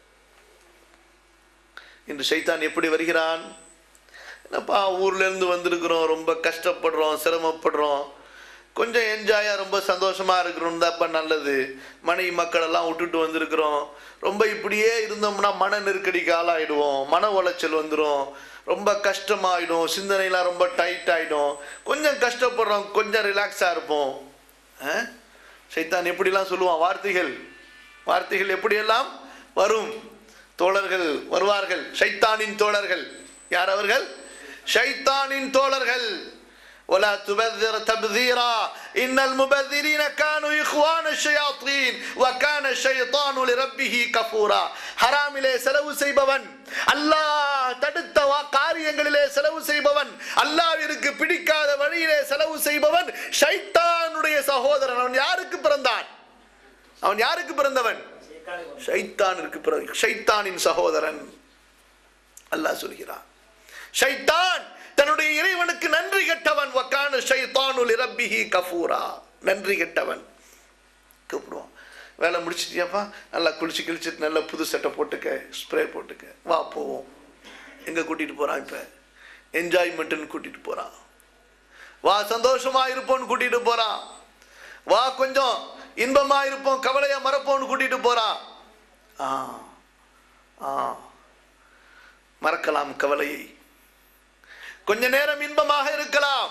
இன்று ஷைத்தான் எப்படி வருகிறான் என்னப்பா ஊர்ல இருந்து வந்திருக்கிறோம் ரொம்ப கஷ்டப்படுறோம் சிரமப்படுறோம் கொஞ்சம் என்ஜாயாக ரொம்ப சந்தோஷமா இருக்கிறோம் தான்ப்பா நல்லது மனைவி மக்கள் எல்லாம் விட்டுட்டு வந்திருக்கிறோம் ரொம்ப இப்படியே இருந்தோம்னா மன நெருக்கடிக்கு ஆளாயிடுவோம் மன உளைச்சல் வந்துடும் ரொம்ப கஷ்டமாயிடும் சிந்தனைலாம் ரொம்ப டைட் ஆயிடும் கொஞ்சம் கஷ்டப்படுறோம் கொஞ்சம் ரிலாக்ஸாக இருப்போம் ஆ? சைத்தான் எப்படிலாம் சொல்லுவான் வார்த்தைகள் வார்த்தைகள் எப்படியெல்லாம் வரும் தோழர்கள் வருவார்கள் ஷைத்தானின் தோழர்கள் யார் அவர்கள் ஷைத்தானின் தோழர்கள் ولا تبذر تبذيرا إن المبذرين كانوا إخوان الشياطين وكان الشيطان لربه كفورا ஹராமிலே செலவு செய்பவன் அல்லாஹ் தடுத்த வா- காரியங்களிலே செலவு செய்பவன் அல்லாஹ்விற்கு பிடிக்காத வழியிலே செலவு செய்பவன் ஷைத்தானுடைய சகோதரன் அவன் யாருக்கு பிறந்தான் அவன் யாருக்கு பிறந்தவன் ஷைத்தானிற்கு பிறகு ஷைத்தானின் சகோதரன் அல்லாஹ் சொல்கிறான் ஷைத்தான் தன்னுடைய இறைவனுக்கு நன்றி கெட்டவன் வக்கான ஷைத்தானுல் இரப்பிஹி கஃபூரா நன்றி கெட்டவன் கூப்பிடுவான் வேலை முடிச்சிட்டியாப்பா நல்லா குளிச்சு கிழிச்சிட்டு நல்லா புது சட்டை போட்டுக்க ஸ்ப்ரே போட்டுக்க வா போவோம் எங்கே கூட்டிகிட்டு போகிறான் இப்போ என்ஜாய்மெண்ட்டுன்னு கூட்டிகிட்டு போகிறான் வா சந்தோஷமா இருப்போம்னு கூட்டிகிட்டு போகிறான் வா கொஞ்சம் இன்பமா இருப்போம் கவலையா மறப்போம்னு கூட்டிகிட்டு போகிறான் ஆ ஆ மறக்கலாம் கவலையை கொஞ்ச நேரம் இன்பமாக இருக்கலாம்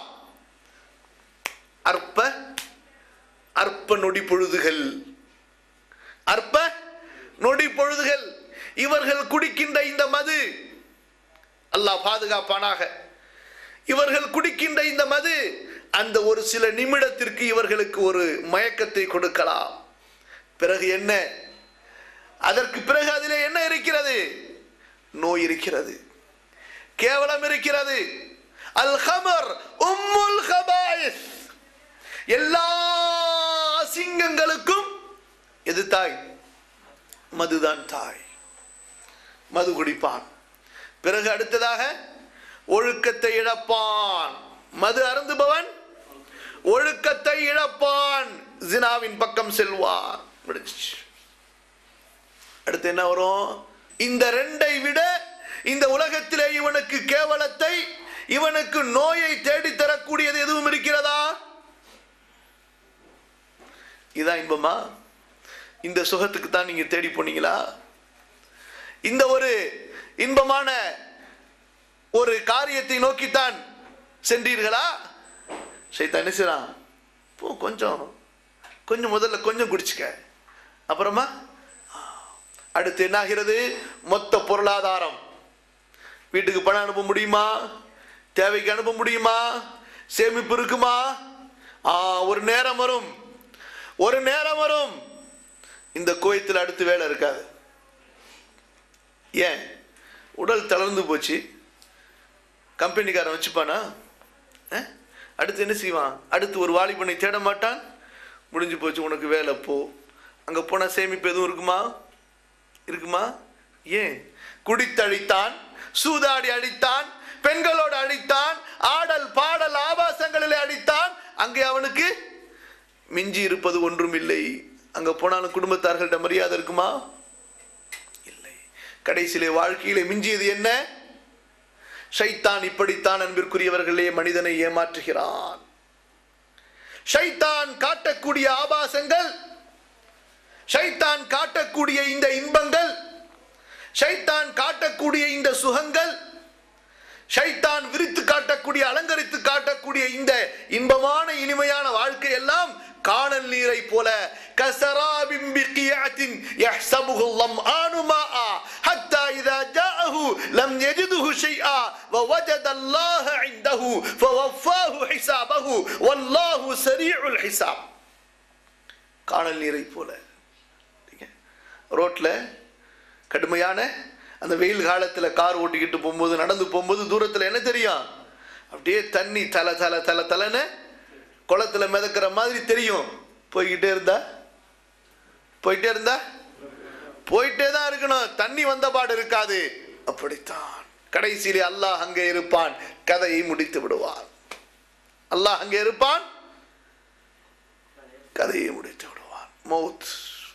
அற்ப அற்ப நொடி பொழுதுகள் அற்ப நொடி பொழுதுகள் இவர்கள் குடிக்கின்ற இந்த மது அல்லாஹ் பாதுகாப்பானாக இவர்கள் குடிக்கின்ற இந்த மது அந்த ஒரு சில நிமிடத்திற்கு இவர்களுக்கு ஒரு மயக்கத்தை கொடுக்கலாம் பிறகு என்ன அதற்கு பிறகு அதிலே என்ன இருக்கிறது நோய் இருக்கிறது கேவலம் இருக்கிறது அல் ஹமர் உம்முல் ஹபாயிஸ் எல்லா அசிங்கங்களுக்கும் எது தாய் மதுதான் தாய் மது குடிப்பான் பிறகு அடுத்ததாக ஒழுக்கத்தை இழப்பான் மது அருந்துபவன் ஒழுக்கத்தை இழப்பான் ஜினாவின் பக்கம் செல்வான் முடிஞ்சிச்சு அடுத்து என்ன வரும் இந்த ரெண்டை விட இந்த உலகத்திலே இவனுக்கு கேவலத்தை இவனுக்கு நோயை தேடித் தரக்கூடியது எதுவும் இருக்கிறதா இதான் இன்பமா இந்த சுகத்துக்கு தான் நீங்க தேடி போனீங்களா இந்த ஒரு இன்பமான ஒரு காரியத்தை நோக்கித்தான் சென்றீர்களா சைத்தான் என்ன செய்றான்? போ கொஞ்சம் கொஞ்சம் முதல்ல கொஞ்சம் குடிச்சுக்க அப்புறமா அடுத்து என்ன ஆகிறது மொத்த பொருளாதாரம் வீட்டுக்கு பணம் அனுப்ப முடியுமா தேவைக்கு அனுப்ப முடியுமா சேமிப்பு இருக்குமா ஆ ஒரு நேரம் வரும் ஒரு நேரம் வரும் இந்த கோயத்தில் அடுத்து வேலை இருக்காது ஏன் உடல் தளர்ந்து போச்சு கம்பெனிக்காரன் வச்சுப்பானா அஹ்? அடுத்து என்ன செய்வான் அடுத்து ஒரு வாலிபனை தேட மாட்டான் முடிஞ்சு போச்சு உனக்கு வேலை போ அங்கே போனால் சேமிப்பு எதுவும் இருக்குமா இருக்குமா ஏன் குடித்தழித்தான் சூதாடி அடித்தான் பெண்களோடு அடித்தான் ஆடல் பாடல் ஆபாசங்களிலே அடித்தான் அங்கே அவனுக்கு மிஞ்சி இருப்பது ஒன்றும் இல்லை அங்க போனாலும் குடும்பத்தார்கள்ட்ட மரியாதை இருக்குமா இல்லை கடைசியிலே வாழ்க்கையிலே மிஞ்சியது என்ன ஷைத்தான் இப்படித்தான் அன்பிற்குரியவர்களே மனிதனை ஏமாற்றுகிறான் ஷைத்தான் காட்டக்கூடிய ஆபாசங்கள் ஷைத்தான் காட்டக்கூடிய இந்த இன்பங்கள் ஷைத்தான் காட்டக்கூடிய இந்த சுகங்கள் ஷைத்தான் விரித்து காட்டக்கூடிய அலங்கரித்து காட்டக்கூடிய இந்த இன்பமான இனிமையான வாழ்க்கை எல்லாம் காணல் நீரை போல கசராபிம் பிகியாத்தின் யஹ்சபுஹு ظمآن ماء حتى إذا جاءه لم يجده شيئا ووجد الله عنده فوفاه حسابه والله سريع الحساب காணல் நீரை போல ரோட்ல கடுமையான அந்த வெயில் காலத்தில் கார் ஓட்டிக்கிட்டு போகும்போது நடந்து போகும்போது தூரத்தில் என்ன தெரியும் அப்படியே தண்ணி தலை தலை தலை தலைன்னு குளத்துல மிதக்கிற மாதிரி தெரியும் போய்கிட்டே இருந்தா போயிட்டே இருந்தா போயிட்டே தான் இருக்கணும் தண்ணி வந்த பாடு இருக்காது அப்படித்தான் கடைசியிலே அல்லாஹ் அங்கே இருப்பான் கதையை முடித்து விடுவான் அல்லாஹ் அங்கே இருப்பான் கதையை முடித்து விடுவான் மௌத்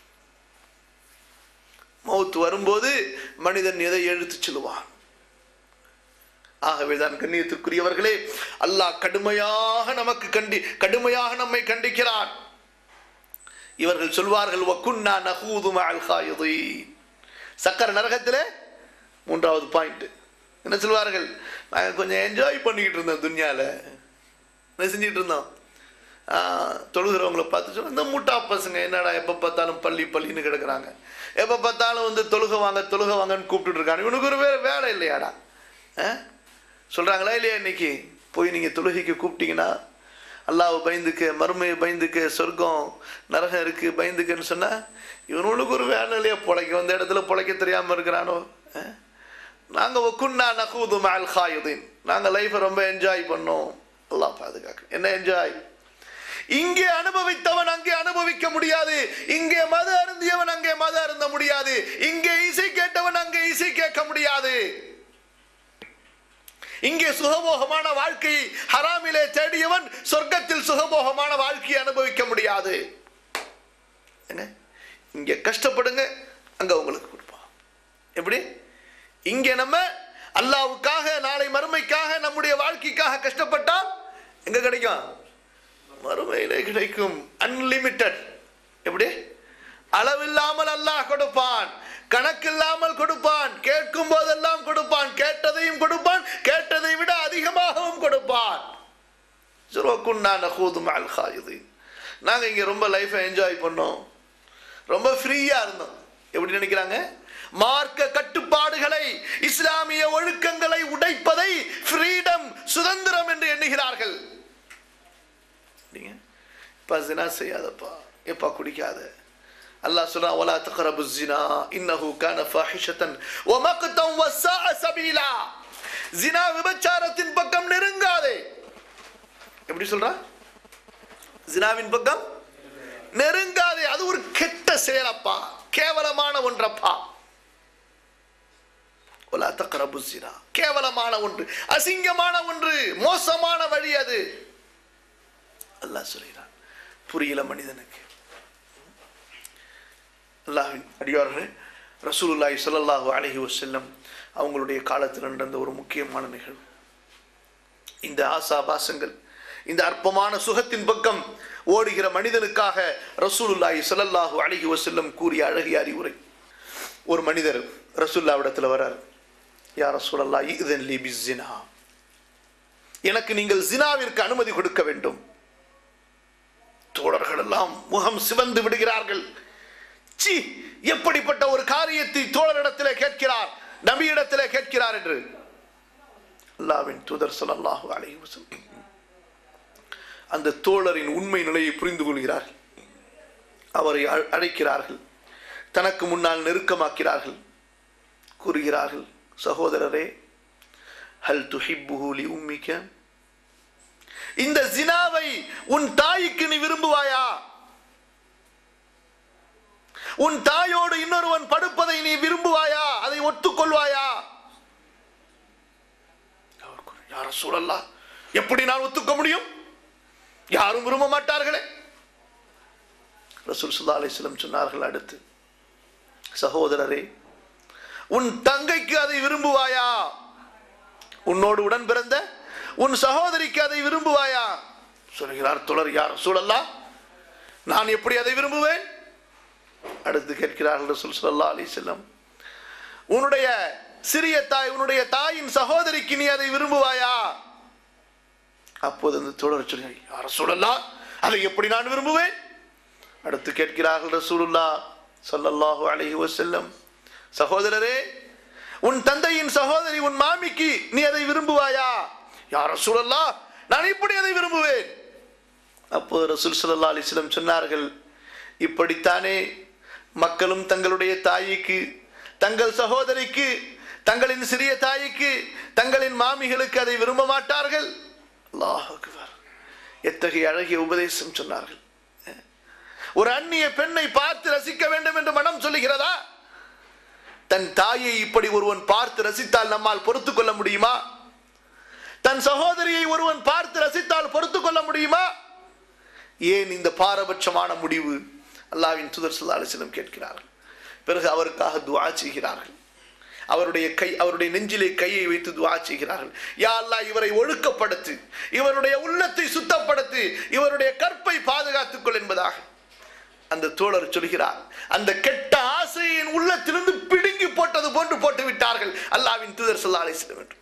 மௌத் வரும்போது மனிதன் எதை எழுத்துச் செல்வான் ஆகவேதான் கண்ணியத்திற்குரியவர்களே அல்லாஹ் கடுமையாக நமக்கு கண்டி கடுமையாக நம்மை கண்டிக்கிறான் இவர்கள் சொல்வார்கள் வக்குன்னா நகூது மஅல் காயிதீன் சக்கர நரகத்திலே மூன்றாவது பாயிண்ட் என்ன சொல்வார்கள் நாங்கள் கொஞ்சம் என்ஜாய் பண்ணிக்கிட்டு இருந்தோம் துன்யால என்ன செஞ்சிட்டு இருந்தோம் ஆஹ், தொழுகிறவங்கள பார்த்து சொன்னா இந்த முட்டா பசங்க என்னடா எப்போ பார்த்தாலும் பள்ளி பள்ளின்னு கிடக்குறாங்க எப்போ பார்த்தாலும் வந்து தொழுக வாங்க தொழுக வாங்கன்னு கூப்பிட்டுட்டு இருக்காங்க இவனுக்கு ஒரு வேலை வேலை இல்லையாடா ஆ? சொல்றாங்களா இல்லையா இன்னைக்கு போய் நீங்கள் தொழுகைக்கு கூப்பிட்டீங்கன்னா அல்லாஹ் பயந்துக்க மறுமையை பயந்துக்க சொர்க்கம் நரகம் இருக்கு பயந்துக்கன்னு சொன்னா இவனுக்கு ஒரு வேலை இல்லையா பொழைக்க வந்த இடத்துல பொழைக்க தெரியாமல் இருக்கிறானோ ஆ? நாங்க ஒக்குன்னா நகூது மேல் ஹாயுதீன் நாங்க லைஃப்பை ரொம்ப என்ஜாய் பண்ணோம் அல்லாஹ் பாதுகாக்க என்ன என்ஜாய் இங்கே அனுபவித்தவன் அங்கே அனுபவிக்க முடியாது இங்கே மது அருந்தியவன் அங்கே மது அருந்த முடியாது இங்கே இசை கேட்டவன் அங்கே இசை கேட்க முடியாது இங்கே சுகபோகமான வாழ்க்கையை ஹராமிலே தேடியவன் சொர்க்கத்தில் சுகபோகமான வாழ்க்கையை அனுபவிக்க முடியாது என்ன இங்கே கஷ்டப்படுங்க அங்க உங்களுக்கு கொடுப்பான் எப்படி இங்கே நம்ம அல்லாவுக்காக நாளை மறுமைக்காக நம்முடைய வாழ்க்கைக்காக கஷ்டப்பட்டா எங்க கிடைக்கும் மறுமையிலே கிடைக்கும் அன்லிமிட்டெட் எப்படி அளவில்லாமல் அல்லாஹ் கொடுப்பான் கணக்கில்லாமல் கொடுப்பான் கேட்கும் போதெல்லாம் கொடுப்பான் கேட்டதையும் கொடுப்பான் கேட்டதை விட அதிகமாகவும் கொடுப்பான் சுரோக்குன்னா நகூது மஅல் காயிதீன் நாங்க இங்க ரொம்ப லைஃபை என்ஜாய் பண்ணோம் ரொம்ப ஃப்ரீயா இருந்தோம் எப்படி நினைக்கிறாங்க மார்க்க கட்டுப்பாடுகளை இஸ்லாமிய ஒழுக்கங்களை உடைப்பதை ஃப்ரீடம் சுதந்திரம் என்று எண்ணுகிறார்கள் நீங்க இப்ப ஜினா செய்யாதப்பா எப்பா குடிக்காத அல்லாஹ் சொல்றான் வலா தக்ரபு ஜினா இன்னஹு கான ஃபாஹிஷத்தன் வ மக்தம் வ ஸாஅ சபீலா ஜினா விபச்சாரத்தின் பக்கம் நெருங்காதே எப்படி சொல்றான் ஜினாவின் பக்கம் நெருங்காதே அது ஒரு கெட்ட செயலப்பா கேவலமான ஒன்றப்பா ஒலா தக்ரபு ஜினா கேவலமான ஒன்று அசிங்கமான ஒன்று மோசமான வழி அது அல்லாஹ் சொல்கிறான் புரியல மனிதனுக்கு அல்லாஹ்வின் அடியார்களே ரசூலுல்லாஹி ஸல்லல்லாஹு அலைஹி வஸல்லம் அவங்களுடைய காலத்தில் நடந்த ஒரு முக்கியமான நிகழ்வு இந்த ஆசாபாசங்கள் இந்த அற்பமான சுகத்தின் பக்கம் ஓடுகிற மனிதனுக்காக ரசூலுல்லாஹி ஸல்லல்லாஹு அலைஹி வஸல்லம் கூறிய அழகிய அறிவுரை ஒரு மனிதர் ரசூல்லாவிடத்தில் வரார் யா ரசூலல்லா இதன் லி பிஸ்ஸினா எனக்கு நீங்கள் ஜினாவிற்கு அனுமதி கொடுக்க வேண்டும் தோழர்கள் எல்லாம் முகம் சிவந்து விடுகிறார்கள் சி எப்படிப்பட்ட ஒரு காரியத்தை தோழரிடத்திலே கேட்கிறார் நபியிடத்திலே கேட்கிறார் என்று அல்லாவின் தூதர் ஸல்லல்லாஹு அலைஹி வஸல்லம் அந்த தோழரின் உண்மை நிலையை புரிந்து கொள்கிறார்கள் அவரை அழ- அழைக்கிறார்கள் தனக்கு முன்னால் நெருக்கமாக்கிறார்கள் கூறுகிறார்கள் சகோதரரே ஹல் துஹிப்புஹு லி உம்மிக்க இந்த ஜினாவை உன் தாய்க்கு நீ விரும்புவாயா உன் தாயோடு இன்னொருவன் படுப்பதை நீ விரும்புவாயா அதை ஒத்துக்கொள்வாயா அவர் கூறு- யார சூழல்லா எப்படி நான் ஒத்துக்க முடியும் யாரும் விரும்ப மாட்டார்களே ரசூல் சுல்லா அலிஸ்லம் சொன்னார்கள் அடுத்து சகோதரரே உன் தங்கைக்கு அதை விரும்புவாயா உன்னோடு உடன் பிறந்த உன் சகோதரிக்கு அதை விரும்புவாயா சொல்கிறார் தொடர் யார் சூழல்லா நான் எப்படி அதை விரும்புவேன் அடுத்து கேட்கிறார்கள் ரசூல் ஸல்லல்லாஹு அலைஹி வஸல்லம் உன்னுடைய சிறிய தாய் உன்னுடைய தாயின் சகோதரிக்கு நீ அதை விரும்புவாயா அப்போது அந்த தொடர் சொல்கிறார் யார் சூழல்லா அதை எப்படி நான் விரும்புவேன் அடுத்து கேட்கிறார்கள் ரசூலுல்லா ஸல்லல்லாஹு அலைஹி வஸல்லம் சகோதரரே உன் தந்தையின் சகோதரி உன் மாமிக்கு நீ அதை விரும்புவாயா யார் ரசூலல்லா நான் இப்படி அதை விரும்புவேன் அப்போது ரசூல் ஸல்லல்லாஹு அலைஹி வஸல்லம் சொன்னார்கள் இப்படித்தானே மக்களும் தங்களுடைய தாய்க்கு தங்கள் சகோதரிக்கு தங்களின் சிறிய தாய்க்கு தங்களின் மாமிகளுக்கு அதை விரும்ப மாட்டார்கள் அல்லாஹ் அக்பர் எத்தகைய அழகிய உபதேசம் சொன்னார்கள் ஒரு அந்நிய பெண்ணை பார்த்து ரசிக்க வேண்டும் என்று மனம் சொல்லுகிறதா தன் தாயை இப்படி ஒருவன் பார்த்து ரசித்தால் நம்மால் பொறுத்துக் கொள்ள முடியுமா தன் சகோதரியை ஒருவன் பார்த்து ரசித்தால் பொறுத்துக் கொள்ள முடியுமா ஏன் இந்த பாரபட்சமான முடிவு அல்லாவின் தூதர் ஸல்லல்லாஹு அலைஹி வஸல்லம் கேட்கிறார்கள் பிறகு அவருக்காக துஆ செய்கிறார்கள் அவருடைய கை அவருடைய நெஞ்சிலே கையை வைத்து துஆ செய்கிறார்கள் யா அல்லாஹ் இவரை ஒழுக்கப்படுத்து இவருடைய உள்ளத்தை சுத்தப்படுத்து இவருடைய கற்பை பாதுகாத்துக் கொள் என்பதாக அந்த தோழர் சொல்கிறார் அந்த கெட்ட ஆசையின் உள்ளத்திலிருந்து பிடுங்கி போட்டது போன்று போட்டு விட்டார்கள் அல்லாவின் தூதர் ஸல்லல்லாஹு அலைஹி வஸல்லம் என்று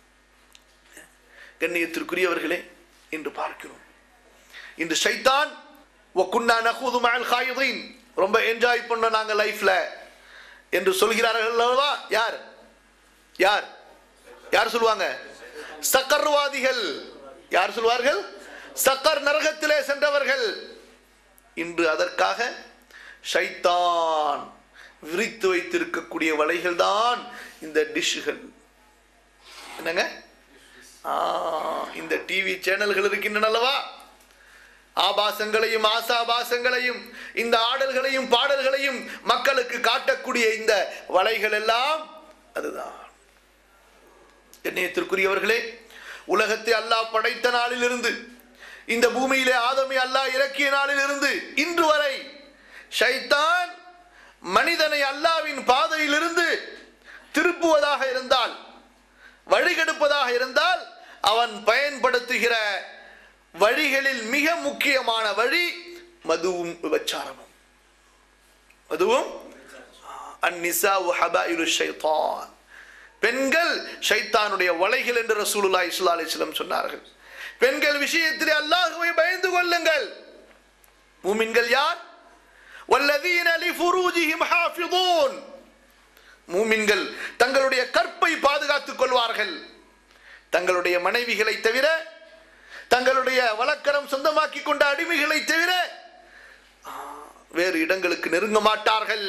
கண்ணியத்திற்குரியவர்களே இன்று பார்க்கிறோம் இன்று ஷைத்தான் வக்குன்னா நகூது மஅல் காயிதீன் ரொம்ப என்ஜாய் பண்ணோம் நாங்க லைஃப்ல என்று சொல்கிறார்கள் அல்லவா யார் யார் யார் சொல்லுவாங்க சக்கர்வாதிகள் யார் சொல்வார்கள் சக்கர் நரகத்திலே சென்றவர்கள் இன்று அதற்காக ஷைத்தான் விரித்து வைத்திருக்கக்கூடிய வலைகள் தான் இந்த டிஷ்கள் என்னங்க ஆ, இந்த டிவி சேனல்கள் இருக்கின்றன அல்லவா ஆபாசங்களையும் ஆசாபாசங்களையும் இந்த ஆடல்களையும் பாடல்களையும் மக்களுக்கு காட்டக்கூடிய இந்த வலைகள் எல்லாம் அதுதான் எண்ணியத்திற்குரியவர்களே உலகத்தை அல்லாஹ் படைத்த நாளிலிருந்து இந்த பூமியிலே ஆதமை அல்லாஹ் இறக்கிய நாளிலிருந்து இன்று வரை ஷைத்தான் மனிதனை அல்லாவின் பாதையிலிருந்து திருப்புவதாக இருந்தால் வழிகெடுப்பதாக இருந்தால் அவன் பயன்படுத்துகிற வழிகளில் மிக முக்கியமான வழி மதுவும் விபச்சாரமும் மதுவும் அந்நிசா ஹபாயிலு ஷைத்தான் பெண்கள் ஷைத்தானுடைய வலைகள் என்று ரசூலுல்லாஹி ஸல்லல்லாஹு அலைஹி வஸல்லம் சொன்னார்கள் பெண்கள் விஷயத்திலே அல்லாஹ்வை பயந்து கொள்ளுங்கள் மூமின்கள் யார் வல்லதீன லிஃபுரூஜிஹிம் ஹாஃபிதூன் மூமின்கள் தங்களுடைய கற்பை பாதுகாத்துக் கொள்வார்கள் தங்களுடைய மனைவிகளை தவிர தங்களுடைய வழக்கரம் சொந்தமாக்கி கொண்ட அடிமைகளை தவிர ஆ, வேறு இடங்களுக்கு நெருங்க மாட்டார்கள்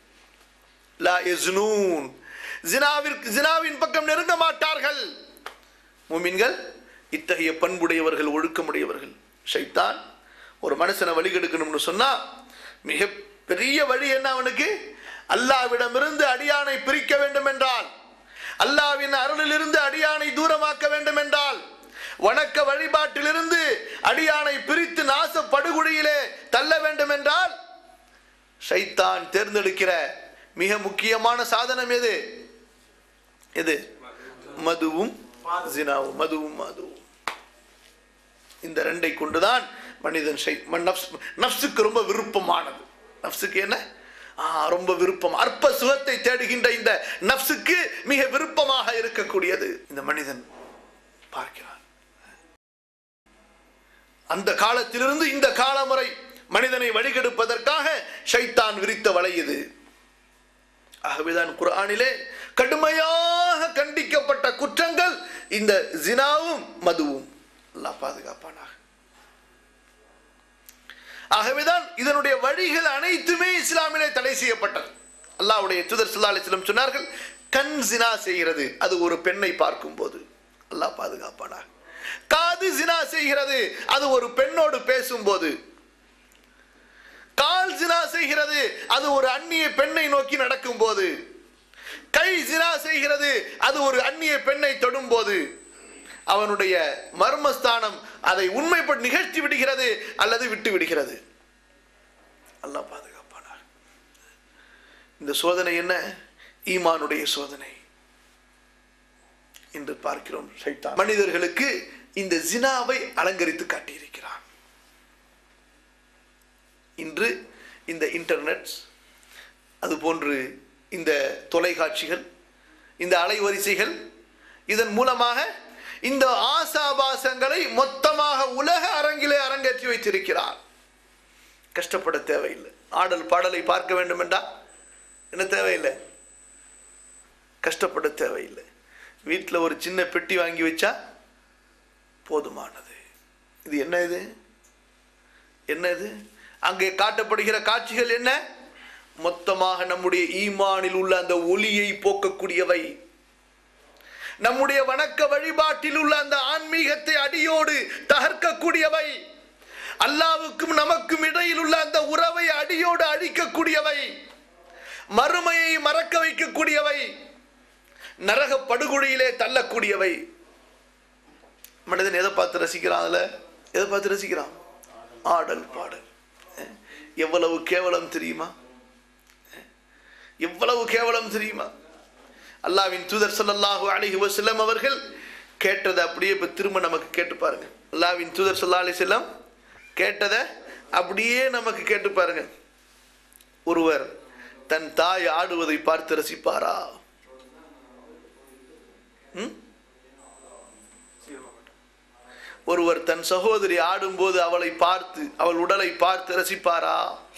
லா யஸ்னூன் ஜினாவிற்கு ஜினாவின் பக்கம் நெருங்க மாட்டார்கள் மூமின்கள் இத்தகைய பண்புடையவர்கள் ஒழுக்கமுடையவர்கள் ஷைத்தான் ஒரு மனுஷனை வழிகெடுக்கணும்னு சொன்னா மிக பெரிய வழி என்ன அவனுக்கு அல்லாவிடமிருந்து அடியானை பிரிக்க வேண்டும் என்றால் அல்லாவின் அருளிலிருந்து அடியானை தூரமாக்க வேண்டும் என்றால் வணக்க வழிபாட்டிலிருந்து அடியானை பிரித்து நாச படுகொழியிலே தள்ள வேண்டும் என்றால் ஷைத்தான் தேர்ந்தெடுக்கிற மிக முக்கியமான சாதனம் எது எது மதுவும் ஜினாவும் மதுவும் மதுவும் இந்த ரெண்டை கொண்டுதான் மனிதன் ஷை ம- நப்ஸ் நப்சுக்கு ரொம்ப விருப்பமானது நப்சுக்கு என்ன ஆ, ரொம்ப விருப்பம் அற்ப சுகத்தை தேடுகின்ற இந்த நப்சுக்கு மிக விருப்பமாக இருக்கக்கூடியது இந்த மனிதன் பார்க்கிறான் அந்த காலத்திலிருந்து இந்த காலம் வரை மனிதனை வழிகெடுப்பதற்காக ஷைத்தான் விரித்த வலை இது ஆகவேதான் குர்ஆனிலே கடுமையாக கண்டிக்கப்பட்ட குற்றங்கள் இந்த ஜினாவும் மதுவும் அல்லாஹ் பாதுகாப்பானாக ஆகவேதான் இதனுடைய வழிகள் அனைத்துமே இஸ்லாமிலே தடை செய்யப்பட்டது அல்லாஹ்வுடைய தூதர் ஸல்லல்லாஹு அலைஹி வஸல்லம் சொன்னார்கள் கண் ஜினா செய்கிறது அது ஒரு பெண்ணை பார்க்கும்போது அல்லாஹ் பாதுகாப்பானாக காது ஜினா செய்கிறது அது ஒரு பெண்ணோடு பேசும்போது கால் ஜினா செய்கிறது அது ஒரு அந்நிய பெண்ணை நோக்கி நடக்கும்போது கை ஜினா செய்கிறது அது ஒரு அந்நிய பெண்ணை தொடும்போது அவனுடைய மர்மஸ்தானம் அதை உண்மைப்பட்டு நிகழ்த்தி விடுகிறது அல்லது விட்டு விடுகிறது அல்லாஹ் பாதுகாப்பானார் இந்த சோதனை என்ன ஈமானுடைய சோதனை என்று பார்க்கிறோம் ஷைத்தான் மனிதர்களுக்கு இந்த ஜினாவை அலங்கரித்து காட்டியிருக்கிறான் இன்று இந்த இன்டர்நெட் அதுபோன்று இந்த தொலைக்காட்சிகள் இந்த அலைவரிசைகள் இதன் மூலமாக இந்த ஆசாபாசங்களை மொத்தமாக உலக அரங்கிலே அரங்கேற்றி வைத்திருக்கிறார் கஷ்டப்பட தேவையில்லை ஆடல் பாடலை பார்க்க வேண்டும் என்றால் என்ன தேவையில்லை கஷ்டப்பட தேவையில்லை வீட்டில் ஒரு சின்ன பெட்டி வாங்கி வச்சா போதுமானது இது என்ன இது என்ன இது அங்கே காட்டப்படுகிற காட்சிகள் என்ன மொத்தமாக நம்முடைய ஈமானில் உள்ள அந்த ஒளியை போக்கக்கூடியவை நம்முடைய வணக்க வழிபாட்டில் உள்ள அந்த ஆன்மீகத்தை அடியோடு தகர்க்கக்கூடியவை அல்லாவுக்கும் நமக்கும் இடையில் உள்ள அந்த உறவை அடியோடு அழிக்கக்கூடியவை மறுமையை மறக்க வைக்கக்கூடியவை நரக படுகொழியிலே தள்ளக்கூடியவை மனிதன் எதை பார்த்து ரசிக்கிறான் அதுல எதை பார்த்து ரசிக்கிறான் ஆடல் பாடல் அஹ், எவ்வளவு கேவலம் தெரியுமா அஹ், எவ்வளவு கேவலம் தெரியுமா அல்லாவின் தூதர் ஸல்லல்லாஹு அலைஹி வஸல்லம் அவர்கள் கேட்டதை அப்படியே இப்போ திரும்ப நமக்கு கேட்டு பாருங்க அல்லாவின் தூதர் ஸல்லல்லாஹு அலைஹி வஸல்லம் கேட்டதை அப்படியே நமக்கு கேட்டு பாருங்க ஒருவர் தன் தாய் ஆடுவதை பார்த்து ரசிப்பாரா ம்? ஒருவர் தன் சகோதரி ஆடும்போது அவளை பார்த்து அவள் உடலை பார்த்து ரசிப்பாரா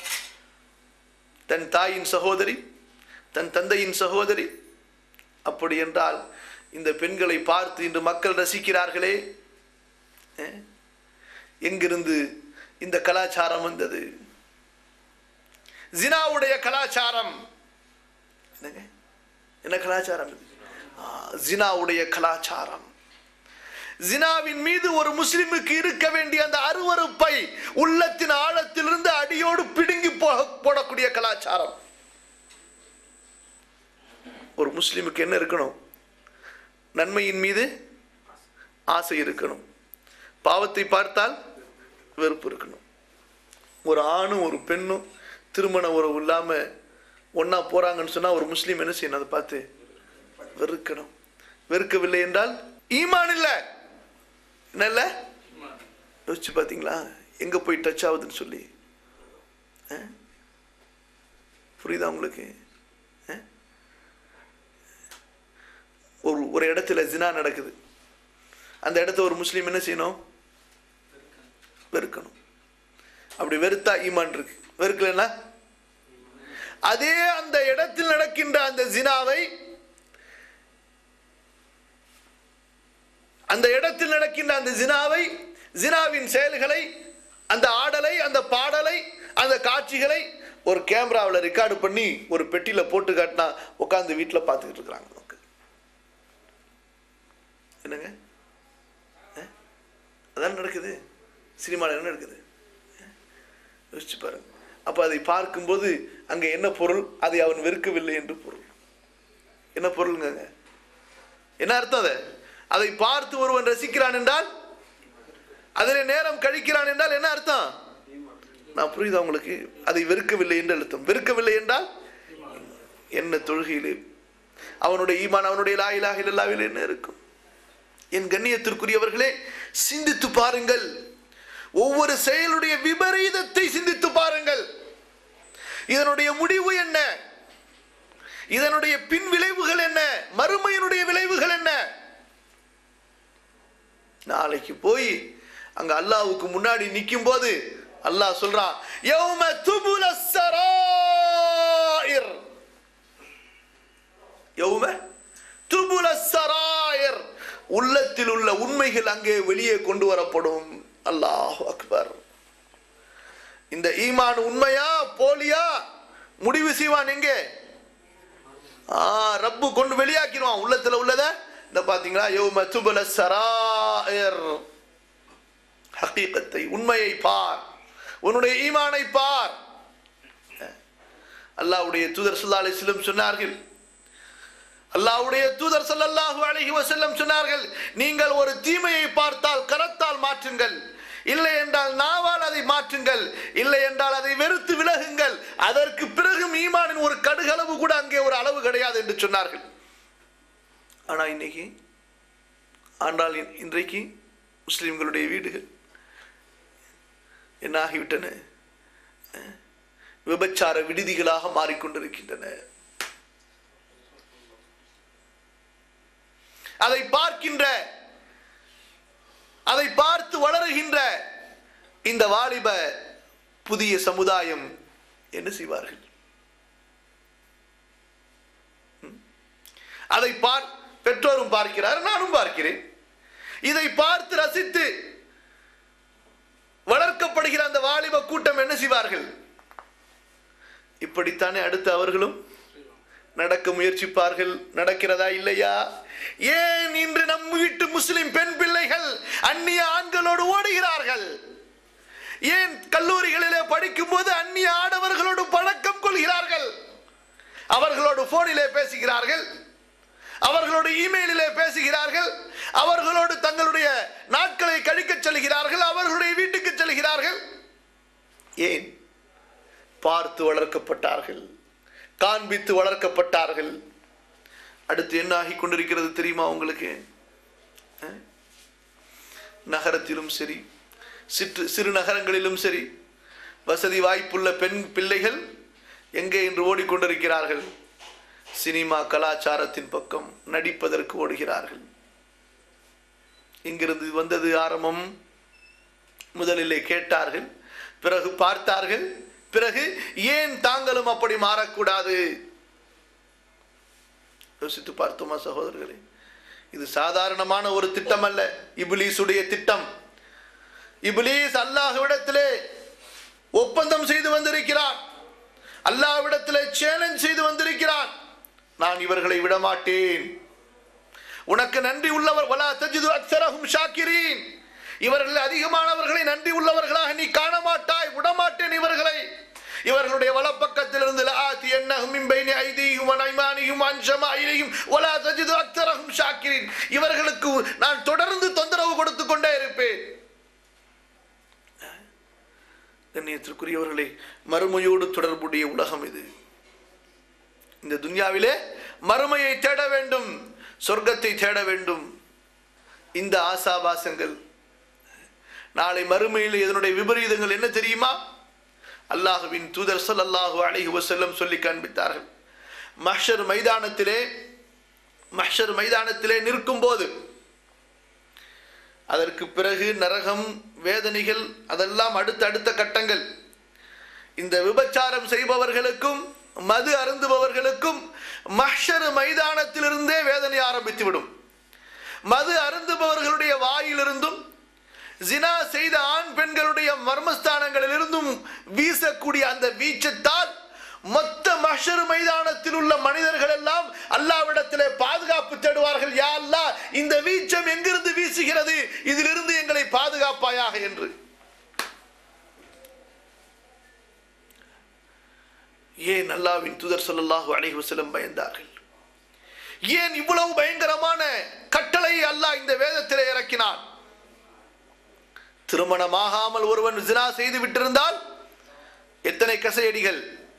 தன் தாயின் சகோதரி தன் தந்தையின் சகோதரி அப்படி என்றால் இந்த பெண்களை பார்த்து இன்று மக்கள் ரசிக்கிறார்களே அஹ், எங்கிருந்து இந்த கலாச்சாரம் வந்தது ஜினாவுடைய கலாச்சாரம் என்னங்க என்ன கலாச்சாரம் இது ஆ, ஜினாவுடைய கலாச்சாரம் ஜினாவின் மீது ஒரு முஸ்லிமுக்கு இருக்க வேண்டிய அந்த அருவருப்பை உள்ளத்தின் ஆழத்திலிருந்து அடியோடு பிடுங்கி போ- போடக்கூடிய கலாச்சாரம் ஒரு முஸ்லிமுக்கு என்ன இருக்கணும் நன்மையின் மீது ஆசை இருக்கணும் பாவத்தை பார்த்தால் வெறுப்பு இருக்கணும் ஒரு ஆணும் ஒரு பெண்ணும் திருமண உறவு இல்லாம ஒண்ணா போறாங்கன்னு சொன்னா ஒரு முஸ்லீம் என்ன செய்யணும் அதை பார்த்து வெறுக்கணும் வெறுக்கவில்லை என்றால் ஈமான் இல்ல என்ன இல்ல யோசிச்சு பாத்தீங்களா எங்க போய் டச் ஆகுதுன்னு சொல்லி அஹ்? புரியுதா உங்களுக்கு அஹ்? ஒரு ஒரு இடத்துல ஜினா நடக்குது அந்த இடத்த ஒரு முஸ்லீம் என்ன செய்யணும் வெறுக்கணும் அப்படி வெறுத்தா ஈமான் இருக்கு வெறுக்கலன்னா அதே அந்த இடத்தில் நடக்கின்ற அந்த ஜினாவை அந்த இடத்தில் நடக்கின்ற அந்த ஜினாவை ஜினாவின் செயல்களை அந்த ஆடலை அந்த பாடலை அந்த காட்சிகளை ஒரு கேமராவில் ரெக்கார்டு பண்ணி ஒரு பெட்டியில போட்டு காட்டினா உட்காந்து வீட்டில் பார்த்துக்கிட்டு இருக்கிறாங்க நமக்கு என்னங்க அஹ்? அதான் நடக்குது சினிமாவில் என்ன நடக்குது யோசிச்சு பாருங்க அப்ப அதை பார்க்கும்போது அங்க என்ன பொருள் அதை அவன் வெறுக்கவில்லை என்று பொருள் என்ன பொருளுங்க அங்க? என்ன அர்த்தம் அதை அதை பார்த்து ஒருவன் ரசிக்கிறான் என்றால் அதிலே நேரம் கழிக்கிறான் என்றால் என்ன அர்த்தம் நான் புரியுதா உங்களுக்கு அதை வெறுக்கவில்லை என்று அர்த்தம் வெறுக்கவில்லை என்றால் என்ன தொழுகையிலே அவனுடைய ஈமான் அவனுடைய லா இலாஹ இல்லல்லாஹ்வில் என்ன இருக்கும் என் கண்ணியத்திற்குரியவர்களே சிந்தித்து பாருங்கள் ஒவ்வொரு செயலுடைய விபரீதத்தை சிந்தித்து பாருங்கள் இதனுடைய முடிவு என்ன இதனுடைய பின் விளைவுகள் என்ன மறுமையினுடைய விளைவுகள் என்ன நாளைக்கு போய் அங்க அல்லாஹ்வுக்கு முன்னாடி நிற்கும் போது அல்லாஹ் சொல்றான் யௌம துபுல சராயிர் யௌம துபுல சராயிர் உள்ளத்தில் உள்ள உண்மைகள் அங்கே வெளியே கொண்டு வரப்படும் அல்லாஹ் அக்பர் இந்த ஈமான் உண்மையா போலியா முடிவு செய்வான் எங்கே ஆ ரப்பு கொண்டு வெளியாக்கிடுவான் உள்ளத்துல உள்ளத இந்த பாத்தீங்களா யௌம துபுல சராயிர் ஹகீகத்தை உண்மையை பார் உன்னுடைய ஈமானை பார் அல்லாஹ்வுடைய தூதர் ஸல்லல்லாஹு அலைஹி வஸல்லம் சொன்னார்கள் அல்லாஹ்வுடைய தூதர் ஸல்லல்லாஹு அலைஹி வஸல்லம் சொன்னார்கள் நீங்கள் ஒரு தீமையை பார்த்தால் கரத்தால் மாற்றுங்கள் இல்லை என்றால் நாவால் அதை மாற்றுங்கள் இல்லை என்றால் அதை வெறுத்து விலகுங்கள் அதற்கு பிறகும் ஈமானின் ஒரு கடுகளவு கூட அங்கே ஒரு அளவு கிடையாது என்று சொன்னார்கள் ஆனா இன்னைக்கு ஆனால் இன்- இன்றைக்கு முஸ்லிம்களுடைய வீடுகள் என்ன ஆகிவிட்டன அஹ், விபச்சார விடுதிகளாக மாறிக்கொண்டிருக்கின்றன அதை பார்க்கின்ற அதை பார்த்து வளருகின்ற இந்த வாலிப புதிய சமுதாயம் என்ன செய்வார்கள் ம்? அதை பார் பெற்றோரும் பார்க்கிறார் நானும் பார்க்கிறேன் இதை பார்த்து ரசித்து வளர்க்கப்படுகிற அந்த வாலிப கூட்டம் என்ன செய்வார்கள் இப்படித்தானே அடுத்து அவர்களும் நடக்க முயற்சிப்பார்கள் நடக்கிறதா இல்லையா ஏன் இன்று நம் வீட்டு முஸ்லிம் பெண் பிள்ளைகள் அந்நிய ஆண்களோடு ஓடுகிறார்கள் ஏன் கல்லூரிகளிலே படிக்கும் போது அந்நிய ஆடவர்களோடு பழக்கம் கொள்கிறார்கள் அவர்களோடு போனிலே பேசுகிறார்கள் அவர்களோடு இமெயிலிலே பேசுகிறார்கள் அவர்களோடு தங்களுடைய நாட்களை கழிக்கச் செல்கிறார்கள் அவர்களுடைய வீட்டுக்கு செல்கிறார்கள் ஏன் பார்த்து வளர்க்கப்பட்டார்கள் காண்பித்து வளர்க்கப்பட்டார்கள் அடுத்து என்ன ஆகி கொண்டிருக்கிறது தெரியுமா உங்களுக்கு அஹ்? நகரத்திலும் சரி சிற்று சிறு நகரங்களிலும் சரி வசதி வாய்ப்புள்ள பெண் பிள்ளைகள் எங்கே இன்று ஓடிக்கொண்டிருக்கிறார்கள் சினிமா கலாச்சாரத்தின் பக்கம் நடிப்பதற்கு ஓடுகிறார்கள் இங்கிருந்து வந்தது ஆரம்பம் முதலிலே கேட்டார்கள் பிறகு பார்த்தார்கள் பிறகு ஏன் தாங்களும் அப்படி மாறக்கூடாது யோசித்து பார்த்தோமா சகோதரர்களே இது சாதாரணமான ஒரு திட்டம் அல்ல இபிலீசுடைய திட்டம் இபிலீஸ் அல்லாஹ்விடத்திலே ஒப்பந்தம் செய்து வந்திருக்கிறான் அல்லாஹ்விடத்திலே சேலஞ்ச் செய்து வந்திருக்கிறான் நான் இவர்களை விடமாட்டேன் உனக்கு நன்றி உள்ளவர் வலா தஜிது அக்ஸரஹும் ஷாக்கிரீன் இவர்கள் அதிகமானவர்களை நன்றி உள்ளவர்களாக நீ காண மாட்டாய் விடமாட்டேன் இவர்களை இவர்களுடைய வலப்பக்கத்திலிருந்து லஆத்தி என்னஹும் மின் பைனி ஐதீஹிம் வ ஐமானிஹிம் வ அன் ஷமாயிலிஹிம் வலா தஜிது அக்ஸரஹும் ஷாக்கிரீன் இவர்களுக்கு நான் தொடர்ந்து தொந்தரவு கொடுத்து கொண்டே இருப்பேன் கண்ணியத்திற்குரியவர்களே மறுமையோடு தொடர்புடைய உலகம் இது இந்த துன்யாவிலே மறுமையை தேட வேண்டும் சொர்க்கத்தை தேட வேண்டும் இந்த ஆசாபாசங்கள் நாளை மறுமையில் இதனுடைய விபரீதங்கள் என்ன தெரியுமா அல்லாஹுவின் தூதர் ஸல்லல்லாஹு அலைஹி வஸல்லம் சொல்லி காண்பித்தார்கள் மஹ்ஷர் மைதானத்திலே மஹ்ஷர் மைதானத்திலே நிற்கும் போது அதற்கு பிறகு நரகம் வேதனைகள் அதெல்லாம் அடுத்த அடுத்த கட்டங்கள் இந்த விபச்சாரம் செய்பவர்களுக்கும் மது அருந்துபவர்களுக்கும் மஹ்ஷர் மைதானத்திலிருந்தே வேதனை ஆரம்பித்துவிடும் மது அருந்துபவர்களுடைய வாயிலிருந்தும் ஜினா செய்த ஆண் பெண்களுடைய மர்மஸ்தானங்களிலிருந்தும் வீசக்கூடிய அந்த வீச்சத்தால் மொத்த மஷர் மைதானத்தில் உள்ள மனிதர்கள் எல்லாம் அல்லாவிடத்திலே பாதுகாப்பு தேடுவார்கள் யா அல்லாஹ் இந்த வீச்சம் எங்கிருந்து வீசுகிறது இதிலிருந்து எங்களை பாதுகாப்பாயாக என்று ஏன் அல்லாவின் தூதர் ஸல்லல்லாஹு அலைஹி வஸல்லம் பயந்தார்கள் ஏன் இவ்வளவு பயங்கரமான கட்டளையை அல்லாஹ் இந்த வேதத்திலே இறக்கினான் திருமணமாகாமல் ஒருவன் ஜினா செய்து விட்டிருந்தால் எத்தனை கசையடிகள்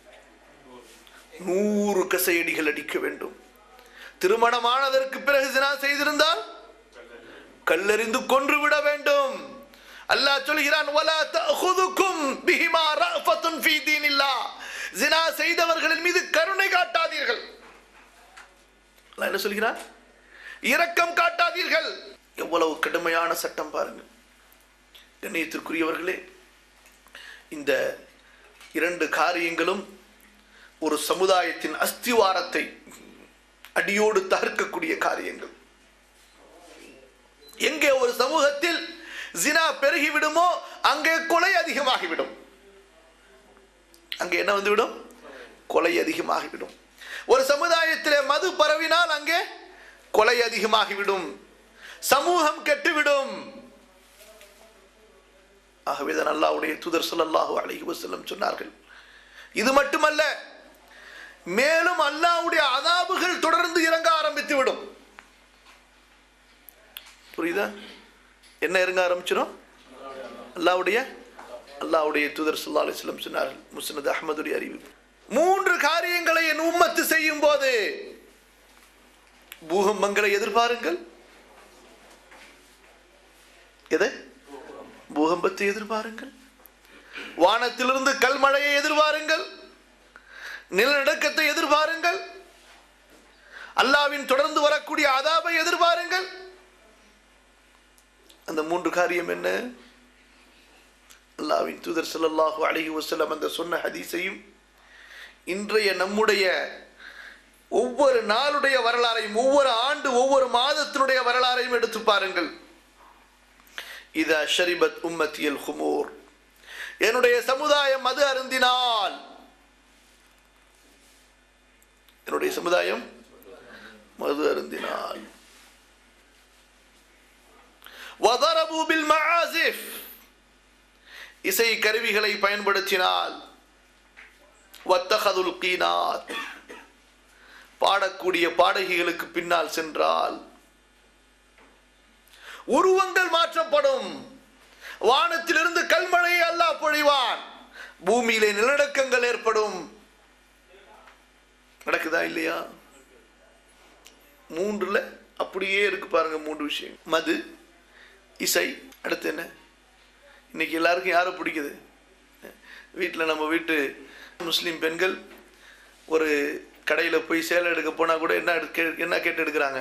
நூறு கசையடிகள் அடிக்க வேண்டும் திருமணமானதற்கு பிறகு ஜினா செய்திருந்தால் கல்லெறிந்து கொன்று விட வேண்டும் அல்லாஹ் சொல்கிறான் வலா தஅخذكم بهما رأفة في دين الله ஜினா செய்தவர்களின் மீது கருணை காட்டாதீர்கள் அல்லாஹ் என்ன சொல்கிறான் இரக்கம் காட்டாதீர்கள் எவ்வளவு கடுமையான சட்டம் பாருங்கள் கண்ணியத்திற்குரியவர்களே இந்த இரண்டு காரியங்களும் ஒரு சமுதாயத்தின் அஸ்திவாரத்தை அடியோடு தகர்க்கக்கூடிய காரியங்கள் எங்கே ஒரு சமூகத்தில் ஜினா பெருகிவிடுமோ அங்கே கொலை அதிகமாகிவிடும் அங்கே என்ன வந்துவிடும் கொலை அதிகமாகிவிடும் ஒரு சமுதாயத்திலே மது பரவினால் அங்கே கொலை அதிகமாகிவிடும் சமூகம் கெட்டுவிடும் ஆகவே தான் அல்லாஹ்வுடைய தூதர் ஸல்லல்லாஹு அலைஹி வஸல்லம் சொன்னார்கள் இது மட்டுமல்ல மேலும் அல்லாஹ்வுடைய அதாபுகள் தொடர்ந்து இறங்க ஆரம்பித்து விடும் புரியுதா என்ன இறங்க ஆரம்பிச்சிடும் அல்லாஹ்வுடைய அல்லாஹ்வுடைய தூதர் ஸல்லல்லாஹு அலைஹி வஸல்லம் சொன்னார்கள் முஸ்னத் அஹ்மதுடைய அறிவு மூன்று காரியங்களை என் உம்மத்து செய்யும் போது பூகம்பங்களை எதிர்பாருங்கள் எதை பூகம்பத்தை எதிர்பாருங்கள் வானத்திலிருந்து கல்மழையை எதிர்பாருங்கள் நிலநடுக்கத்தை எதிர்பாருங்கள் அல்லாவின் தொடர்ந்து வரக்கூடிய அதாபை எதிர்பாருங்கள் அந்த மூன்று காரியம் என்ன அல்லாவின் தூதர் ஸல்லல்லாஹு அலைஹி வஸல்லம் அந்த சொன்ன ஹதீஸையும் இன்றைய நம்முடைய ஒவ்வொரு நாளுடைய வரலாறையும் ஒவ்வொரு ஆண்டு ஒவ்வொரு மாதத்தினுடைய வரலாறையும் எடுத்து பாருங்கள் இதா ஷரிபத் உம்மத்தியல் ஹுமூர் என்னுடைய சமுதாயம் மது அருந்தினால் என்னுடைய சமுதாயம் மது அருந்தினால் وضربوا بالمعازف இசை கருவிகளை பயன்படுத்தினால் வத்தகதுல் கீனாத் பாடக்கூடிய பாடகிகளுக்கு பின்னால் சென்றால் உருவங்கள் மாற்றப்படும் வானத்திலிருந்து கல்மழையை அல்லாஹ் பொழிவான் பூமியிலே நிலநடுக்கங்கள் ஏற்படும் நடக்குதா இல்லையா மூன்றுல அப்படியே இருக்கு பாருங்க மூன்று விஷயம் மது இசை அடுத்து என்ன இன்னைக்கு எல்லாருக்கும் யாரை பிடிக்குது வீட்டில் நம்ம வீட்டு முஸ்லீம் பெண்கள் ஒரு கடையில் போய் சேலை எடுக்க போனால் கூட என்ன எடுக்க என்ன கேட்டு எடுக்கிறாங்க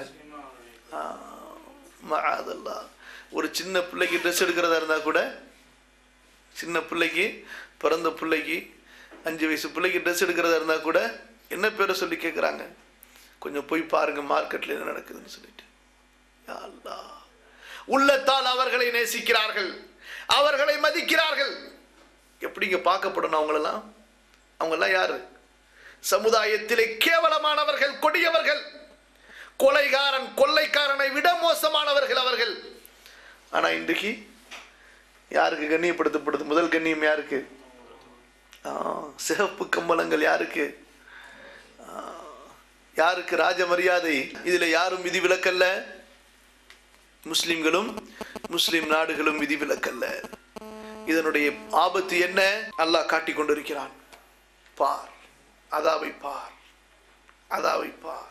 அதெல்லாம் ஒரு சின்ன பிள்ளைக்கு ட்ரெஸ் எடுக்கிறதா இருந்தால் கூட சின்ன பிள்ளைக்கு பிறந்த பிள்ளைக்கு அஞ்சு வயசு பிள்ளைக்கு ட்ரெஸ் எடுக்கிறதா இருந்தால் கூட என்ன பேரை சொல்லி கேட்குறாங்க கொஞ்சம் போய் பாருங்க மார்க்கெட்டில் என்ன நடக்குதுன்னு சொல்லிட்டு யா அல்லாஹ். உள்ளத்தால் அவர்களை நேசிக்கிறார்கள் அவர்களை மதிக்கிறார்கள் எப்படிங்க பார்க்கப்படணும் அவங்களெல்லாம் அவங்கெல்லாம் யாரு சமுதாயத்திலே கேவலமானவர்கள் கொடியவர்கள் கொலைகாரன் கொள்ளைக்காரனை விட மோசமானவர்கள் அவர்கள் ஆனா இன்றைக்கு யாருக்கு கண்ணியப்படுத்தப்படுது முதல் கண்ணியம் யாருக்கு ஆ, சிவப்பு கம்பளங்கள் யாருக்கு ஆ, யாருக்கு ராஜ மரியாதை இதுல யாரும் விதி விலக்கல்ல முஸ்லிம்களும் முஸ்லிம் நாடுகளும் விதி விலக்கல்ல இதனுடைய ஆபத்து என்ன அல்லாஹ் காட்டிக் கொண்டிருக்கிறான் பார் அதாவை பார் அதாவை பார்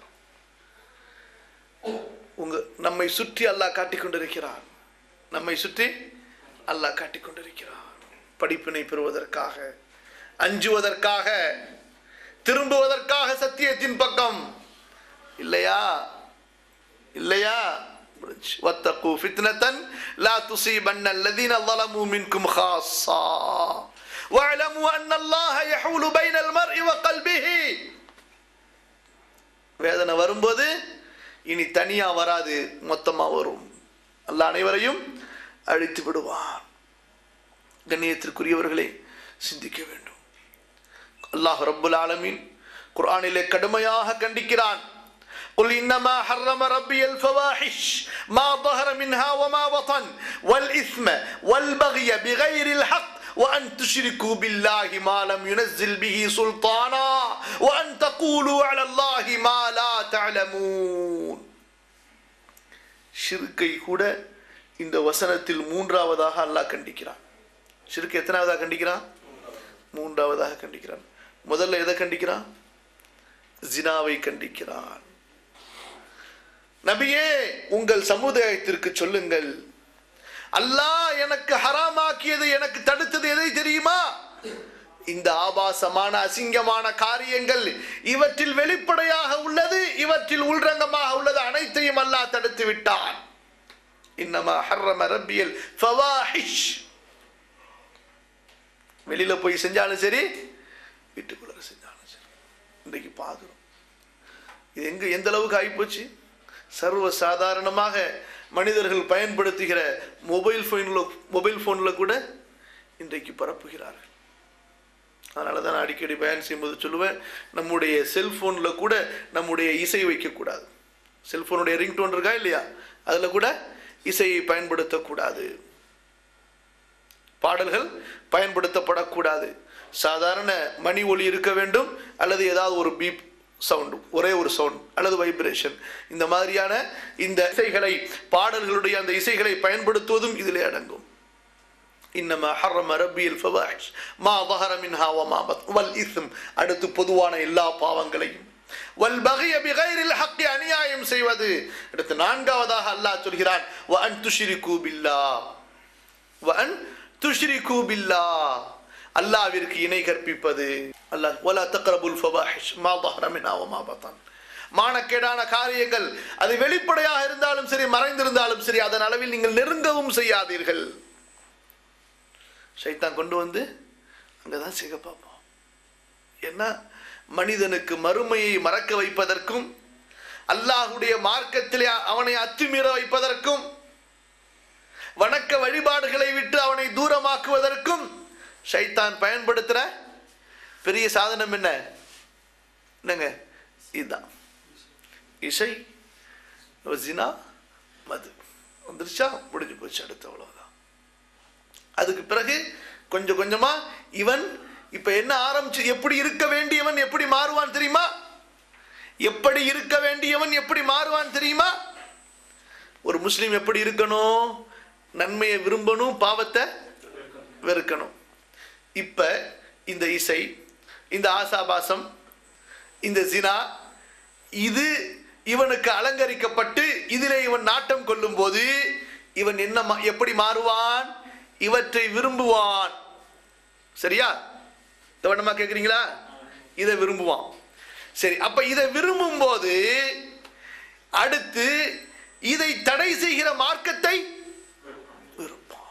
உங்க நம்மை சுற்றி அல்லாஹ் காட்டிக் கொண்டிருக்கிறான் நம்மை சுற்றி அல்லாஹ் காட்டிக் கொண்டிருக்கிறான் படிப்பினை பெறுவதற்காக அஞ்சுவதற்காக திரும்புவதற்காக சத்தியத்தின் பக்கம் இல்லையா இல்லையா முடிஞ்சு. واتقوا فتنة لا تصيبن الذين ظلموا منكم خاصة واعلموا أن الله يحول بين المرء وقلبه வேதனை வரும்போது இனி தனியா வராது மொத்தமா வரும் அல்லாஹ் அனைவரையும் அழித்து விடுவான் கண்ணியத்திற்குரியவர்களை சிந்திக்க வேண்டும் அல்லாஹ் ரப்புல் ஆலமீன் குர்ஆனிலே கடுமையாக கண்டிக்கிறான் قل إنما حرم ربي الفواحش ما ظهر منها وما بطن والإثم والبغي بغير الحق وأن تشركوا بالله ما لم ينزل به سلطانا وأن تقولوا على الله ما لا تعلمون ஷிர்கை கூட இந்த வசனத்தில் மூன்றாவதாக அல்லாஹ் கண்டிக்கிறான் ஷிர்க் எத்தனாவதாக கண்டிக்கிறான் மூன்றாவதாக கண்டிக்கிறான் முதல்ல எதை கண்டிக்கிறான் ஜினாவை கண்டிக்கிறான் நபியே உங்கள் சமுதாயத்திற்கு சொல்லுங்கள் அல்லாஹ் எனக்கு ஹராமாக்கியது எனக்கு தடுத்தது எதை தெரியுமா இந்த ஆபாசமான அசிங்கமான காரியங்கள் இவற்றில் வெளிப்படையாக உள்ளது இவற்றில் உள்ரங்கமாக உள்ளது அனைத்தையும் அல்லாஹ் தடுத்து விட்டான் இன்னமா ஹர்ரம ரப்பியல் ஃபவாஹிஷ் வெளியில போய் செஞ்சாலும் சரி வீட்டுக்குள்ள செஞ்சாலும் சரி இன்றைக்கு பார்க்குறோம் இது எங்க எந்த அளவுக்கு ஆகிப்போச்சு சர்வ சாதாரணமாக மனிதர்கள் பயன்படுத்துகிற மொபைல் ஃபோனில் மொபைல் ஃபோனில் கூட இன்றைக்கு பரப்புகிறார்கள் அதனால தான் நான் அடிக்கடி பயன் செய்யும்போது சொல்லுவேன் நம்முடைய செல்ஃபோனில் கூட நம்முடைய இசை வைக்கக்கூடாது செல்ஃபோனுடைய ரிங்டோன் இருக்கா இல்லையா அதில் கூட இசையை பயன்படுத்தக்கூடாது பாடல்கள் பயன்படுத்தப்படக்கூடாது சாதாரண மணி ஒலி இருக்க வேண்டும் அல்லது ஏதாவது ஒரு பீப் சவுண்டு ஒரே ஒரு சவுண்ட் அல்லது வைப்ரேஷன் இந்த மாதிரியான இந்த இசைகளை பாடல்களுடைய அந்த இசைகளை பயன்படுத்துவதும் இதிலே அடங்கும் இன்னமா ஹர்ரம ரப்பியல் ஃபவாஹிஷ் மா ظهر منها وما بطن والإثم அடுத்து பொதுவான எல்லா பாவங்களையும் வல் பகிய பிகைரில் ஹக்கி அநியாயம் செய்வது அடுத்து நான்காவதாக அல்லாஹ் சொல்கிறான் வ அன் துஷ்ரிகு பில்லாஹ் வ அன் துஷ்ரிகு பில்லாஹ் அல்லாஹ்விற்கு இணை கற்பிப்பது அல்லாஹ் வலா தக்ரபுல் ஃபவாஹிஷ் மா ظهر منها وما بطن மானக்கேடான காரியங்கள் அது வெளிப்படையாக இருந்தாலும் சரி மறைந்திருந்தாலும் சரி அதன் அளவில் நீங்கள் நெருங்கவும் செய்யாதீர்கள் சைத்தான் கொண்டு வந்து அங்கே தான் சிக பார்ப்போம் ஏன்னா மனிதனுக்கு மறுமையை மறக்க வைப்பதற்கும் அல்லாஹுடைய மார்க்கத்திலே அவனை அத்துமீற வைப்பதற்கும் வணக்க வழிபாடுகளை விட்டு அவனை தூரமாக்குவதற்கும் ஷைத்தான் பயன்படுத்துகிற பெரிய சாதனம் என்ன என்னங்க இதுதான் இசை ஜினா மது வந்துருச்சா முடிஞ்சு போச்சு அடுத்து அவ்வளோதான் அதுக்கு பிறகு கொஞ்சம் கொஞ்சமா இவன் இப்ப என்ன ஆரம்பிச்சு எப்படி இருக்க வேண்டியவன் எப்படி மாறுவான் தெரியுமா எப்படி இருக்க வேண்டியவன் எப்படி மாறுவான் தெரியுமா ஒரு முஸ்லீம் எப்படி இருக்கணும் நன்மையை விரும்பணும் பாவத்தை வெறுக்கணும் இப்ப இந்த இசை இந்த ஆசாபாசம் இந்த ஜினா இது இவனுக்கு அலங்கரிக்கப்பட்டு இதிலே இவன் நாட்டம் கொள்ளும் போது இவன் என்ன மா- எப்படி மாறுவான் இவற்றை விரும்புவான் சரியா கவனமா கேக்குறீங்களா இதை விரும்புவான் சரி அப்ப இதை விரும்பும் போது அடுத்து இதை தடை செய்கிற மார்க்கத்தை விரும்பான்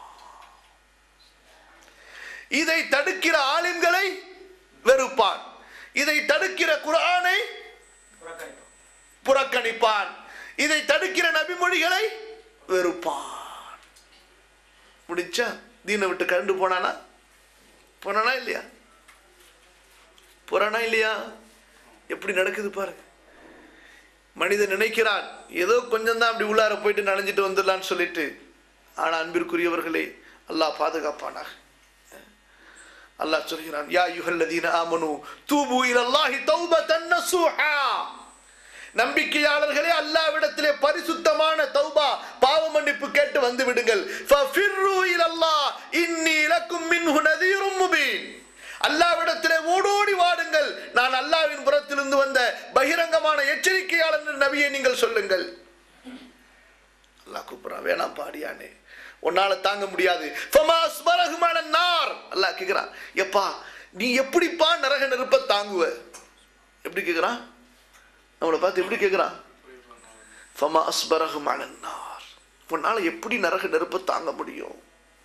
இதை தடுக்கிற ஆலிம்களை வெறுப்பான் இதை தடுக்கிற குர்ஆனை புறக்கணிப்பான் இதை தடுக்கிற நபிமொழிகளை வெறுப்பான் முடிச்சா தீனை விட்டு கண்டு போனானா போனானா இல்லையா போறானா இல்லையா எப்படி நடக்குது பாருங்க மனிதன் நினைக்கிறான் ஏதோ கொஞ்சம் தான் அப்படி உள்ளார போயிட்டு நனைஞ்சிட்டு வந்துடலான்னு சொல்லிட்டு ஆனா அன்பிற்குரியவர்களே அல்லாஹ் பாதுகாப்பானாக அல்லாஹ் சொல்கிறான் யா யுஹல்லதீன ஆமனு தூபு இலல்லாஹி தௌபத்தன் நஸூஹா நம்பிக்கையாளர்களே அல்லாவிடத்திலே பரிசுத்தமான தௌபா பாவ மன்னிப்பு கேட்டு வந்து விடுங்கள் ஃபஃபிர்ரு இலல்லாஹ் இன்னி லக்கும் மின்ஹு நதீரும் முபீன் அல்லாவிடத்திலே ஓடோடி வாடுங்கள் நான் அல்லாவின் புறத்திலிருந்து வந்த பகிரங்கமான எச்சரிக்கையாளர் என்று நபியை நீங்கள் சொல்லுங்கள் அல்லாஹ் கூப்பிடுறான் வேணாம் பாடியானே உன்னால தாங்க முடியாது ஃபமா அஸ்பரஹும் அலன் நார் அல்லாஹ் கேக்குறான் எப்பா நீ எப்படிப்பா நரக நெருப்ப தாங்குவ எப்படி கேக்குறான் நம்மளை பார்த்து எப்படி கேக்குறான் ஃபமா அஸ்பரஹும் அலன் நார் உன்னால எப்படி நரக நெருப்ப தாங்க முடியும்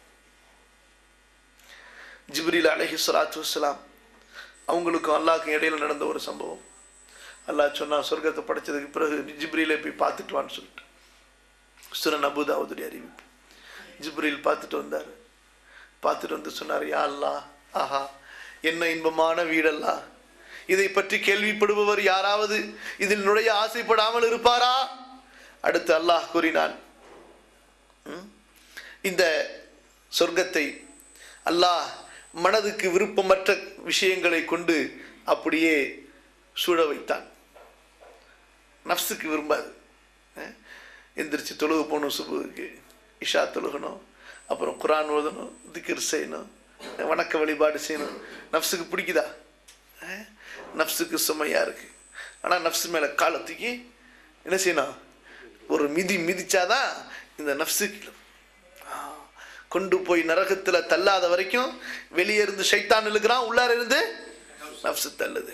ஜிப்ரீல் அலைஹி ஸலாத்து வஸ்ஸலாம் அவங்களுக்கும் அல்லாஹ்க்கும் இடையில நடந்த ஒரு சம்பவம் அல்லாஹ் சொன்னா சொர்க்கத்தை படைச்சதுக்கு பிறகு ஜிப்ரீலை போய் பார்த்துட்டு வான்னு சொல்லிட்டு சுரன் அபுதாவுடைய அறிவிப்பு ஜிப்ரீல் பார்த்துட்டு வந்தார் பார்த்துட்டு வந்து சொன்னார் யா அல்லாஹ் ஆஹா என்ன இன்பமான வீடல்லா இதை பற்றி கேள்விப்படுபவர் யாராவது இதில் நுழைய ஆசைப்படாமல் இருப்பாரா அடுத்து அல்லாஹ் கூறினான் ம்? இந்த சொர்க்கத்தை அல்லாஹ் மனதுக்கு விருப்பமற்ற விஷயங்களை கொண்டு அப்படியே சூழ வைத்தான் நஃப்ஸுக்கு விரும்பாது அஹ்? எந்திரிச்சு தொழுகு போகணும் சுபுக்கு இஷா தொழுகணும் அப்புறம் குரான் ஓதணும் திக்ர் செய்யணும் வணக்க வழிபாடு செய்யணும் நஃப்ஸுக்கு பிடிக்குதா அஹ்? நஃப்ஸுக்கு சுமையாக இருக்கு ஆனால் நஃப்ஸ் மேலே காலை தூக்கி என்ன செய்யணும் ஒரு மிதி மிதிச்சாதான் இந்த நஃப்ஸுக்கு ஆ, கொண்டு போய் நரகத்தில் தள்ளாத வரைக்கும் வெளியே இருந்து ஷைத்தான் இழுக்கிறான் உள்ளார இருந்து நஃப்ஸு தள்ளுது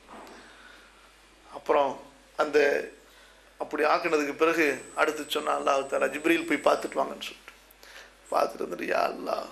அப்புறம் அந்த அப்படி ஆக்குனதுக்கு பிறகு அடுத்து சொன்னா அல்லாஹ் தாலா ஜிப்ரீல் போய் பார்த்துட்டு வாங்கன்னு சொல்லிட்டு பார்த்துட்டு வந்துட்டு யா அல்லாஹ்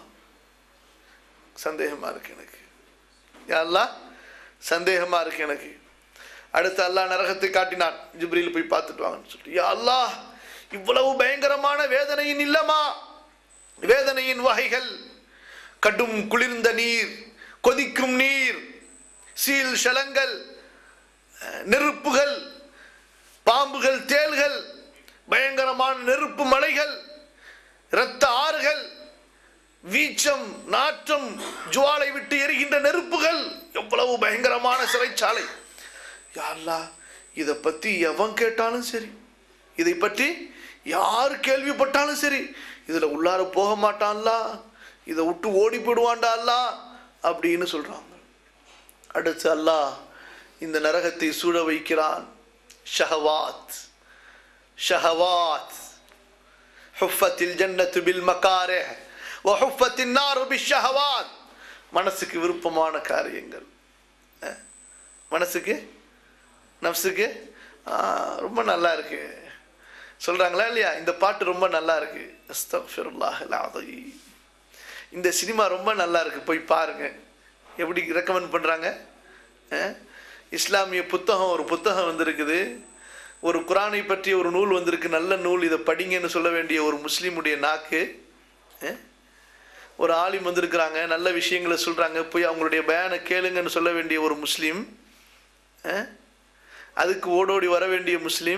சந்தேகமா இருக்கு எனக்கு யா அல்லாஹ் சந்தேகமா இருக்கு எனக்கு அடுத்து அல்லாஹ் நரகத்தை காட்டினான் ஜிப்ரீல் போய் பார்த்துட்டு வாங்கன்னு சொல்லிட்டு யா அல்லாஹ் இவ்வளவு பயங்கரமான வேதனையின் இல்லமா வேதனையின் வகைகள் கடும் குளிர்ந்த நீர் கொதிக்கும் நீர் சீல் ஷலங்கள் அஹ், நெருப்புகள் பாம்புகள் தேள்கள் பயங்கரமான நெருப்பு மலைகள் இரத்த ஆறுகள் வீச்சம் நாற்றம் ஜுவாலை விட்டு எரிகின்ற நெருப்புகள் எவ்வளவு பயங்கரமான சிறைச்சாலை யா அல்லாஹ் இதை பத்தி எவன் கேட்டாலும் சரி இதை பற்றி யார் கேள்விப்பட்டாலும் சரி இதுல உள்ளார போக மாட்டான்ல இதை விட்டு ஓடி போயிடுவான்டா அல்லா அப்படின்னு சொல்றாங்க அடுத்து அல்லாஹ் இந்த நரகத்தை சூழ வைக்கிறான் ஷஹவாத் ஷஹவாத் ஹுஃபத்தில் ஜன்னத்து பில் மக்காரே வஹுஃபத்தின் நாரு பிஷஹவாத் மனசுக்கு விருப்பமான காரியங்கள் அஹ், மனசுக்கு நப்சுக்கு ஆ, ரொம்ப நல்லா இருக்கு சொல்றாங்களா இல்லையா இந்த பாட்டு ரொம்ப நல்லா இருக்கு அஸ்தக்ஃபிருல்லாஹ் அல்-அஸீம். இந்த சினிமா ரொம்ப நல்லா இருக்கு போய் பாருங்க எப்படி ரெக்கமெண்ட் பண்றாங்க அஹ்? இஸ்லாமிய புத்தகம் ஒரு புத்தகம் வந்திருக்குது ஒரு குரானை பற்றிய ஒரு நூல் வந்திருக்கு நல்ல நூல் இதை படிங்கன்னு சொல்ல வேண்டிய ஒரு முஸ்லீமுடைய நாக்கு அஹ்? ஒரு ஆலிம் வந்திருக்கிறாங்க நல்ல விஷயங்களை சொல்றாங்க போய் அவங்களுடைய பயானை கேளுங்கன்னு சொல்ல வேண்டிய ஒரு முஸ்லீம் அஹ்? அதுக்கு ஓடோடி வர வேண்டிய முஸ்லீம்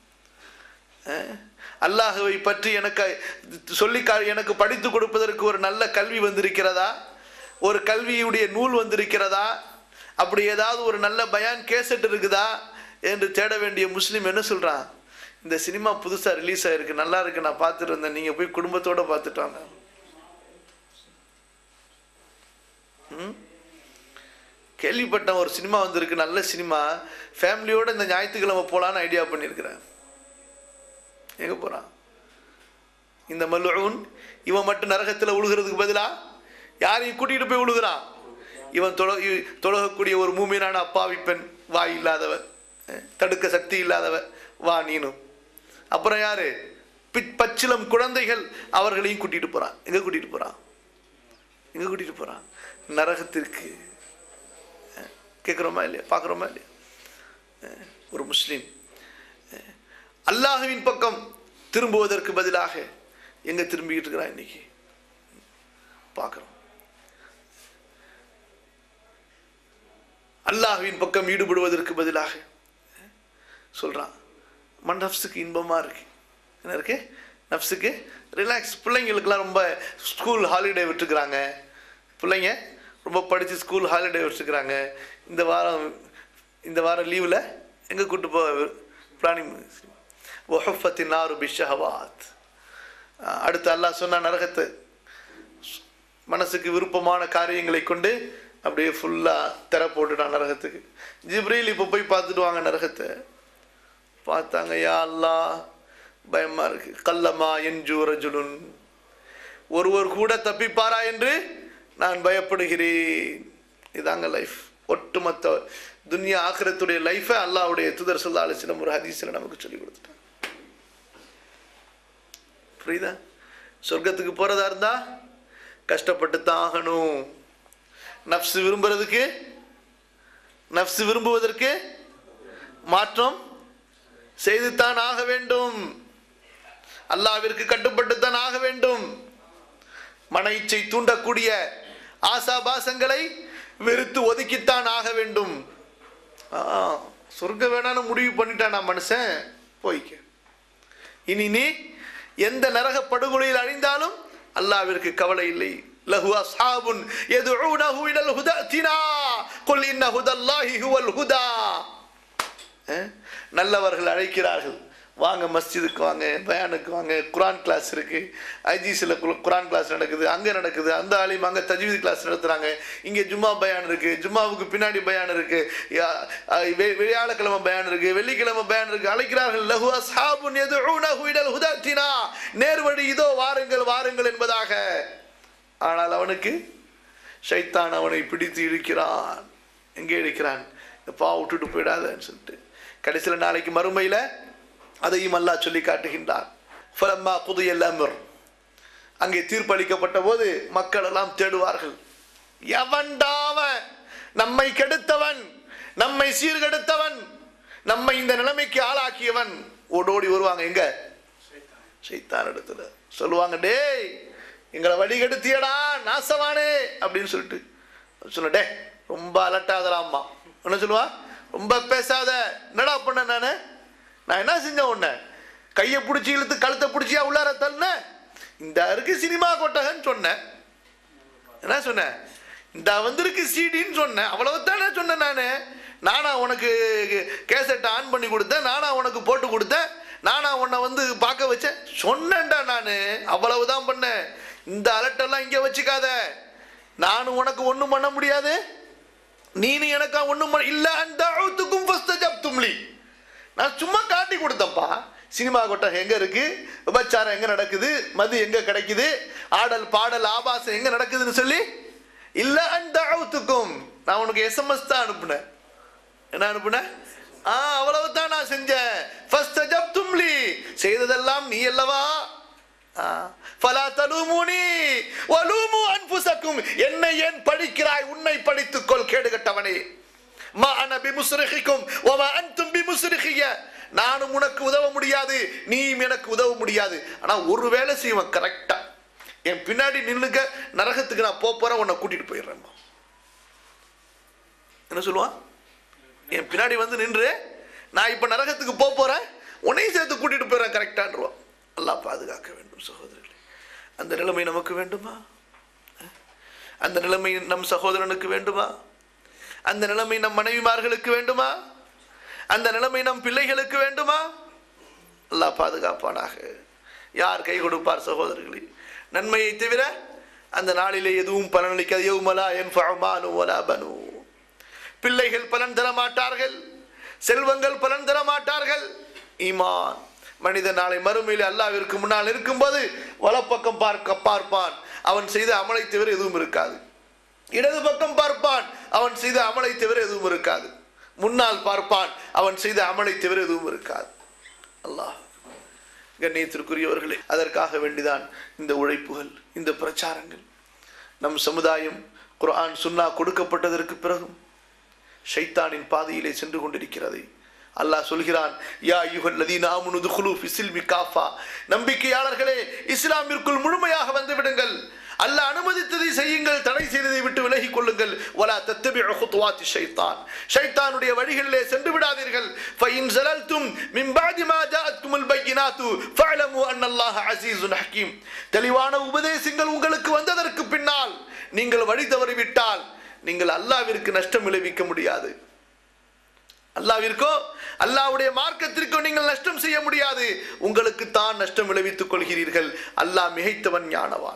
அஹ்? அல்லாஹுவை பற்றி எனக்கு சொல்லி கா- எனக்கு படித்து கொடுப்பதற்கு ஒரு நல்ல கல்வி வந்திருக்கிறதா ஒரு கல்வியுடைய நூல் வந்திருக்கிறதா அப்படி ஏதாவது ஒரு நல்ல பயான் கேசட் இருக்குதா என்று தேட வேண்டிய முஸ்லீம் என்ன சொல்றான் இந்த சினிமா புதுசா ரிலீஸ் ஆயிருக்கு நல்லா இருக்கு நான் பார்த்துட்டு இருந்தேன் நீங்க போய் குடும்பத்தோட பார்த்துட்டு வாங்க ம்? கேள்விப்பட்டேன் ஒரு சினிமா வந்திருக்கு நல்ல சினிமா ஃபேமிலியோட இந்த ஞாயிற்றுக்கிழமை போகலான்னு ஐடியா பண்ணியிருக்கிறேன் எங்கே போகிறான் இந்த மல்லுன் இவன் மட்டும் நரகத்தில் உழுகிறதுக்கு பதிலா யாரையும் கூட்டிகிட்டு போய் விழுகிறான் இவன் தொழ இ- தொழகக்கூடிய ஒரு மூமியனான அப்பாவி பெண் வாய் இல்லாதவ அஹ், தடுக்க சக்தி இல்லாதவ வா நீனும் அப்புறம் யாரு பி- பச்சிலம் குழந்தைகள் அவர்களையும் கூட்டிட்டு போறான் எங்க கூட்டிட்டு போறான் எங்க கூட்டிட்டு போறான் நரகத்திற்கு அஹ், கேட்குறோமா இல்லையா பார்க்குறோமா இல்லையா அஹ், ஒரு முஸ்லீம் அஹ், அல்லாஹுவின் பக்கம் திரும்புவதற்கு பதிலாக எங்க திரும்பிக்கிட்டு இருக்கிறான் இன்னைக்கு பார்க்குறோம் அல்லாஹ்வின் பக்கம் ஈடுபடுவதற்கு பதிலாக சொல்கிறான் மன் நஃப்ஸுக்கு இன்பமாக இருக்கு என்ன இருக்கு நஃப்ஸுக்கு ரிலாக்ஸ் பிள்ளைங்களுக்கெல்லாம் ரொம்ப ஸ்கூல் ஹாலிடே விட்டுருக்குறாங்க பிள்ளைங்க ரொம்ப படித்து ஸ்கூல் ஹாலிடே விட்டுருக்குறாங்க இந்த வாரம் இந்த வாரம் லீவில் எங்கே கூட்டு போ பிளானிங் ஒஹஃபத்தின் நாரு பிஷஹவாத் அடுத்து அல்லாஹ் சொன்ன நரகத்தை மனசுக்கு விருப்பமான காரியங்களை கொண்டு அப்படியே ஃபுல்லாக திற போட்டுட்டான் நரகத்துக்கு ஜிப்ரீல் இப்போ போய் பார்த்துட்டு வாங்க நரகத்தை பார்த்தாங்க யா அல்லாஹ் பயமா இருக்கு கல்லமா என்ஜு ரஜுலுன் ஒருவர் கூட தப்பிப்பாரா என்று நான் பயப்படுகிறேன் இதாங்க லைஃப் ஒட்டுமொத்த துன்யா ஆக்கிரத்துடைய லைஃபை அல்லாஹ்வுடைய துதர் சொல்லா அலிஸ்லம் ஒரு ஹதீஸில் நமக்கு சொல்லி கொடுத்துட்டான் புரியுதா சொர்க்கத்துக்கு போறதா இருந்தா கஷ்டப்பட்டு தான் ஆகணும் நப்சு விரும்புறதுக்கு நப்சு விரும்புவதற்கு மாற்றம் செய்துத்தான் ஆக வேண்டும் அல்லாவிற்கு கட்டுப்பட்டுத்தான் ஆக வேண்டும் மன இச்சை தூண்டக்கூடிய ஆசாபாசங்களை வெறுத்து ஒதுக்கித்தான் ஆக வேண்டும் ஆ, சொர்க்க வேணான்னு முடிவு பண்ணிட்டானா மனுஷன் போய்க்க இனி நீ எந்த நரக படுகொலையில் அழிந்தாலும் அல்லாவிற்கு கவலை இல்லை லஹு அஸ்ஹாபுன் யதுஊனஹு இலல் ஹுதத்தினா குல் இன்ன ஹுதல்லாஹி ஹுவல் ஹுதா அஹ், நல்லவர்கள் அழைக்கிறார்கள் வாங்க மஸ்ஜிதுக்கு வாங்க பயானுக்கு வாங்க குரான் கிளாஸ் இருக்கு ஐஜிசியில் குரான் கிளாஸ் நடக்குது அங்கே நடக்குது அந்த ஆலிம் அங்கே தஜ்வீத் கிளாஸ் நடத்துகிறாங்க இங்கே ஜும்மா பயான் இருக்கு ஜும்மாவுக்கு பின்னாடி பயான் இருக்கு யா- அஹ் வெ- வியாழக்கிழமை பயான் இருக்கு வெள்ளிக்கிழமை பயான் இருக்கு அழைக்கிறார்கள் லஹு அஸ்ஹாபுன் யதுஊனஹு இலல் ஹுதத்தினா நேர்வழி இதோ வாருங்கள் வாருங்கள் என்பதாக ஆனால் அவனுக்கு ஷைத்தான் அவனை பிடித்து இழுக்கிறான் எங்கே இழுக்கிறான் எப்பா விட்டுட்டு போயிடாதன்னு சொல்லிட்டு கடைசியில் நாளைக்கு மறுமையில் அதையும் அல்லாஹ் சொல்லி காட்டுகின்றான் ஃபலம்மா புது அமர் அங்கே தீர்ப்பளிக்கப்பட்ட போது மக்கள் எல்லாம் தேடுவார்கள் எவன்டாவன் நம்மை கெடுத்தவன் நம்மை சீர்கெடுத்தவன் நம்மை இந்த நிலைமைக்கு ஆளாக்கியவன் ஓடோடி வருவாங்க எங்க சைத்தான் இடத்துல சொல்லுவாங்க டேய் எங்களை வழிகெடுத்தியடா நாசமானே அப்படின்னு சொல்லிட்டு சொல்ல டே ரொம்ப அலட்டாதலாம்மா என்ன சொல்லுவா ரொம்ப பேசாத என்னடா பண்ண நான் நான் என்ன செஞ்சேன் உன்னை கையை பிடிச்சி இழுத்து கழுத்தை பிடிச்சியா உள்ளார தள்ளின இந்த இருக்கு சினிமா கொட்டகன்னு சொன்னேன் என்ன சொன்னேன் இந்த வந்திருக்கு சிடின்னு சொன்னேன் அவ்வளவுதானே சொன்னேன் நான் நானா உனக்கு கேசட்டை ஆன் பண்ணி கொடுத்தேன் நானா உனக்கு போட்டு கொடுத்தேன் நானா உன்னை வந்து பார்க்க வச்சேன் சொன்னேன்டா நான் அவ்வளவுதான் பண்ணேன் இந்த அலட்டெல்லாம் இங்கே வச்சுக்காத நானும் உனக்கு ஒன்றும் பண்ண முடியாது நீனு எனக்கா ஒன்றும் பண்ண இல்லை அந்த அழுத்துக்கும் ஃபஸ்ட் ஜப்தும்லி நான் சும்மா காட்டி கொடுத்தேன்ப்பா சினிமா கொட்டம் எங்க இருக்கு விபச்சாரம் எங்க நடக்குது மது எங்க கிடைக்குது ஆடல் பாடல் ஆபாசம் எங்க நடக்குதுன்னு சொல்லி இல்ல அந்த அவுத்துக்கும் நான் உனக்கு எஸ்எம்எஸ் தான் அனுப்புனேன் என்ன அனுப்புனேன் ஆ அவ்வளவு தான் நான் செஞ்சேன் ஃபர்ஸ்ட் ஜப்தும்லி செய்ததெல்லாம் நீ அல்லவா ஆ, ஃபலா தலூமுனி வலூமு அன்புசக்கும் என்னை ஏன் படிக்கிறாய் உன்னை படித்துக்கொள் கேடுகட்டவனே மா அன பிமுஸ்ரிஹிக்கும் வமா அன்தும் பிமுஸ்ரிஹிய நானும் உனக்கு உதவ முடியாது நீயும் எனக்கு உதவ முடியாது ஆனா ஒரு வேலை செய்வேன் கரெக்டா என் பின்னாடி நின்னுக்க நரகத்துக்கு நான் போப் போறேன் உன்னை கூட்டிட்டு போயிடுறேன் என்ன சொல்லுவான் என் பின்னாடி வந்து நின்று நான் இப்ப நரகத்துக்கு போப் போறேன் உன்னையும் சேர்த்து கூட்டிட்டு போயிடுறேன் கரெக்டான்ருவான் அல்லாஹ் பாதுகாக்க வேண்டும் சகோதரர்களே அந்த நிலைமை நமக்கு வேண்டுமா அந்த நிலைமை நம் சகோதரனுக்கு வேண்டுமா அந்த நிலைமை நம் மனைவிமார்களுக்கு வேண்டுமா அந்த நிலைமை நம் பிள்ளைகளுக்கு வேண்டுமா அல்லாஹ் பாதுகாப்பானாக யார் கை கொடுப்பார் சகோதரர்களே நன்மையை தவிர அந்த நாளிலே எதுவும் பலனளிக்காது யௌமலா என் ஃபஅமானு வலா பனு பிள்ளைகள் பலன் தர மாட்டார்கள் செல்வங்கள் பலன் தர மாட்டார்கள் ஈமான் மனிதன் நாளை மறுமையில் அல்லாவிற்கு முன்னால் இருக்கும்போது வலப்பக்கம் பார்க்க பார்ப்பான் அவன் செய்த அமலை தவிர எதுவும் இருக்காது இடது பக்கம் பார்ப்பான் அவன் செய்த அமலை தவிர எதுவும் இருக்காது முன்னால் பார்ப்பான் அவன் செய்த அமலை தவிர எதுவும் இருக்காது அல்லாஹ் கண்ணியத்திற்குரியவர்களே அதற்காக வேண்டிதான் இந்த உழைப்புகள் இந்த பிரச்சாரங்கள் நம் சமுதாயம் குர்ஆன் சுன்னா கொடுக்கப்பட்டதற்கு பிறகும் ஷைத்தானின் பாதையிலே சென்று கொண்டிருக்கிறது அல்லாஹ் சொல்கிறான் யா யுகல் லதீன ஆமுனு துகுலு ஃபிஸ்ஸில்மி காஃபா நம்பிக்கையாளர்களே இஸ்லாமிற்குள் முழுமையாக வந்து விடுங்கள் அல்லாஹ் அனுமதித்ததை செய்யுங்கள் தடை செய்ததை விட்டு விலகிக் கொள்ளுங்கள் வலா தத்தபிஉ குத்வாத்தி ஷைத்தான் ஷைத்தானுடைய வழிகளிலே சென்று விடாதீர்கள் ஃபைன் ஸலல்தும் மின் பாதி மா ஜாஅத்குமுல் பையினாத்து ஃபஅலமு அன்னல்லாஹ அஸீஸுன் ஹக்கீம் தெளிவான உபதேசங்கள் உங்களுக்கு வந்ததற்கு பின்னால் நீங்கள் வழி தவறிவிட்டால் நீங்கள் அல்லாவிற்கு நஷ்டம் விளைவிக்க முடியாது அல்லாவிற்கோ அல்லாவுடைய மார்க்கத்திற்கோ நீங்கள் நஷ்டம் செய்ய முடியாது உங்களுக்கு தான் நஷ்டம் விளைவித்துக் கொள்கிறீர்கள் அல்லாஹ் மிகைத்தவன் ஞானவான்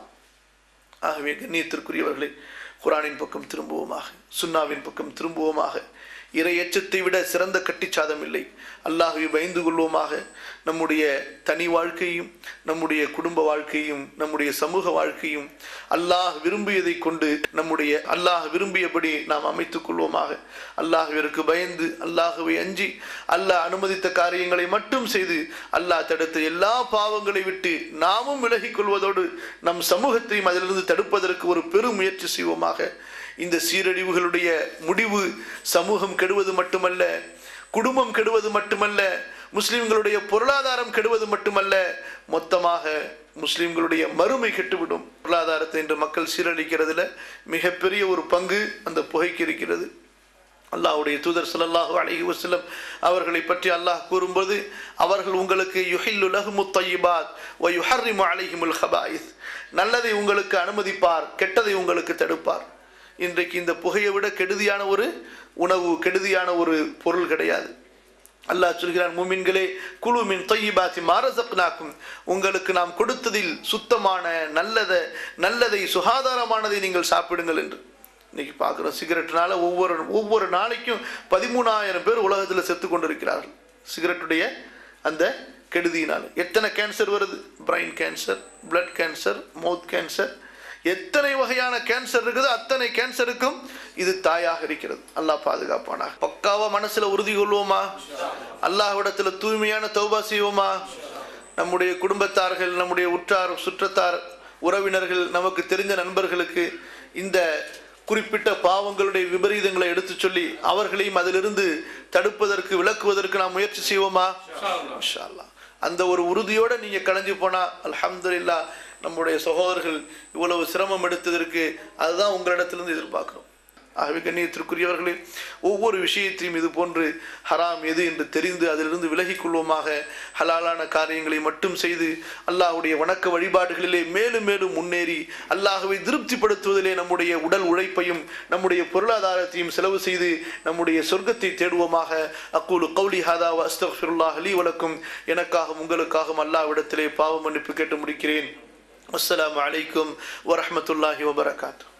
ஆகவே கண்ணியத்திற்குரியவர்களே குரானின் பக்கம் திரும்புவோமாக சுன்னாவின் பக்கம் திரும்புவோமாக இறை எச்சத்தை விட சிறந்த கட்டிச்சாதம் இல்லை அல்லாஹுவை பயந்து கொள்வோமாக நம்முடைய தனி வாழ்க்கையும் நம்முடைய குடும்ப வாழ்க்கையும் நம்முடைய சமூக வாழ்க்கையும் அல்லாஹ் விரும்பியதை கொண்டு நம்முடைய அல்லாஹ் விரும்பியபடி நாம் அமைத்துக் கொள்வோமாக அல்லாஹுவிற்கு பயந்து அல்லாஹுவை அஞ்சி அல்லாஹ் அனுமதித்த காரியங்களை மட்டும் செய்து அல்லாஹ் தடுத்த எல்லா பாவங்களை விட்டு நாமும் விலகிக் கொள்வதோடு நம் சமூகத்தையும் அதிலிருந்து தடுப்பதற்கு ஒரு பெரும் முயற்சி செய்வோமாக இந்த சீரழிவுகளுடைய முடிவு சமூகம் கெடுவது மட்டுமல்ல குடும்பம் கெடுவது மட்டுமல்ல முஸ்லிம்களுடைய பொருளாதாரம் கெடுவது மட்டுமல்ல மொத்தமாக முஸ்லிம்களுடைய மறுமை கெட்டுவிடும் பொருளாதாரத்தை இன்று மக்கள் சீரழிக்கிறதுல மிகப்பெரிய ஒரு பங்கு அந்த புகைக்கு இருக்கிறது அல்லாஹ்வுடைய தூதர் ஸல்லல்லாஹு அலைஹி வஸல்லம் அவர்களை பற்றி அல்லாஹ் கூறும்போது அவர்கள் உங்களுக்கு யுஹில்லு லஹுமுத் தய்யிபாத் வ யுஹர்ரிமு அலைஹிமுல் ஹபாயிஸ் நல்லதை உங்களுக்கு அனுமதிப்பார் கெட்டதை உங்களுக்கு தடுப்பார் இன்றைக்கு இந்த புகையை விட கெடுதியான ஒரு உணவு கெடுதியான ஒரு பொருள் கிடையாது அல்லாஹ் சொல்கிறான் மூமின்களே குழு மின் தொய்யிபாத்தி மாரசப்னாக்கும் உங்களுக்கு நாம் கொடுத்ததில் சுத்தமான நல்லதை நல்லதை சுகாதாரமானதை நீங்கள் சாப்பிடுங்கள் என்று இன்னைக்கு பார்க்குறோம் சிகரெட்னால ஒவ்வொரு ஒவ்வொரு நாளைக்கும் பதிமூணாயிரம் பேர் உலகத்தில் செத்து கொண்டிருக்கிறார்கள் சிகரெட்டுடைய அந்த கெடுதியினால் எத்தனை கேன்சர் வருது brain cancer blood cancer mouth cancer எத்தனை வகையான கேன்சர் இருக்குதோ அத்தனை கேன்சருக்கும் இது தாயாக இருக்கிறது அல்லாஹ் பாதுகாப்பானா பக்காவா மனசுல உறுதி கொள்வோமா அல்லாஹ்விடத்துல தூய்மையான தௌபா செய்வோமா நம்முடைய குடும்பத்தார்கள் நம்முடைய உற்றார் சுற்றத்தார் உறவினர்கள் நமக்கு தெரிஞ்ச நண்பர்களுக்கு இந்த குறிப்பிட்ட பாவங்களுடைய விபரீதங்களை எடுத்து சொல்லி அவர்களையும் அதிலிருந்து தடுப்பதற்கு விளக்குவதற்கு நாம் முயற்சி செய்வோமா இன்ஷா அல்லாஹ். அந்த ஒரு உறுதியோட நீங்க கலைஞ்சு போனா அல்ஹம்துலில்லாஹ் நம்முடைய சகோதரர்கள் இவ்வளவு சிரமம் எடுத்ததற்கு அதுதான் உங்களிடத்திலிருந்து எதிர்பார்க்கிறோம் ஆகவே கண்ணியத்திற்குரியவர்களே ஒவ்வொரு விஷயத்தையும் இது போன்று ஹராம் எது என்று தெரிந்து அதிலிருந்து விலகிக் கொள்வோமாக ஹலாலான காரியங்களை மட்டும் செய்து அல்லாஹ்வுடைய வணக்க வழிபாடுகளிலே மேலும் மேலும் முன்னேறி அல்லாஹ்வை திருப்திப்படுத்துவதிலே நம்முடைய உடல் உழைப்பையும் நம்முடைய பொருளாதாரத்தையும் செலவு செய்து நம்முடைய சொர்க்கத்தை தேடுவோமாக அக்கூலு கௌலி ஹாதா அஸ்தஃபிருல்லாஹ் அலி வலக்கும் எனக்காகவும் உங்களுக்காகவும் அல்லாஹ்விடத்திலே பாவ மன்னிப்பு கேட்டு முடிக்கிறேன் அஸ்ஸலாமு அலைக்கும் வரஹ்மத்துல்லாஹி வபரகாத்துஹு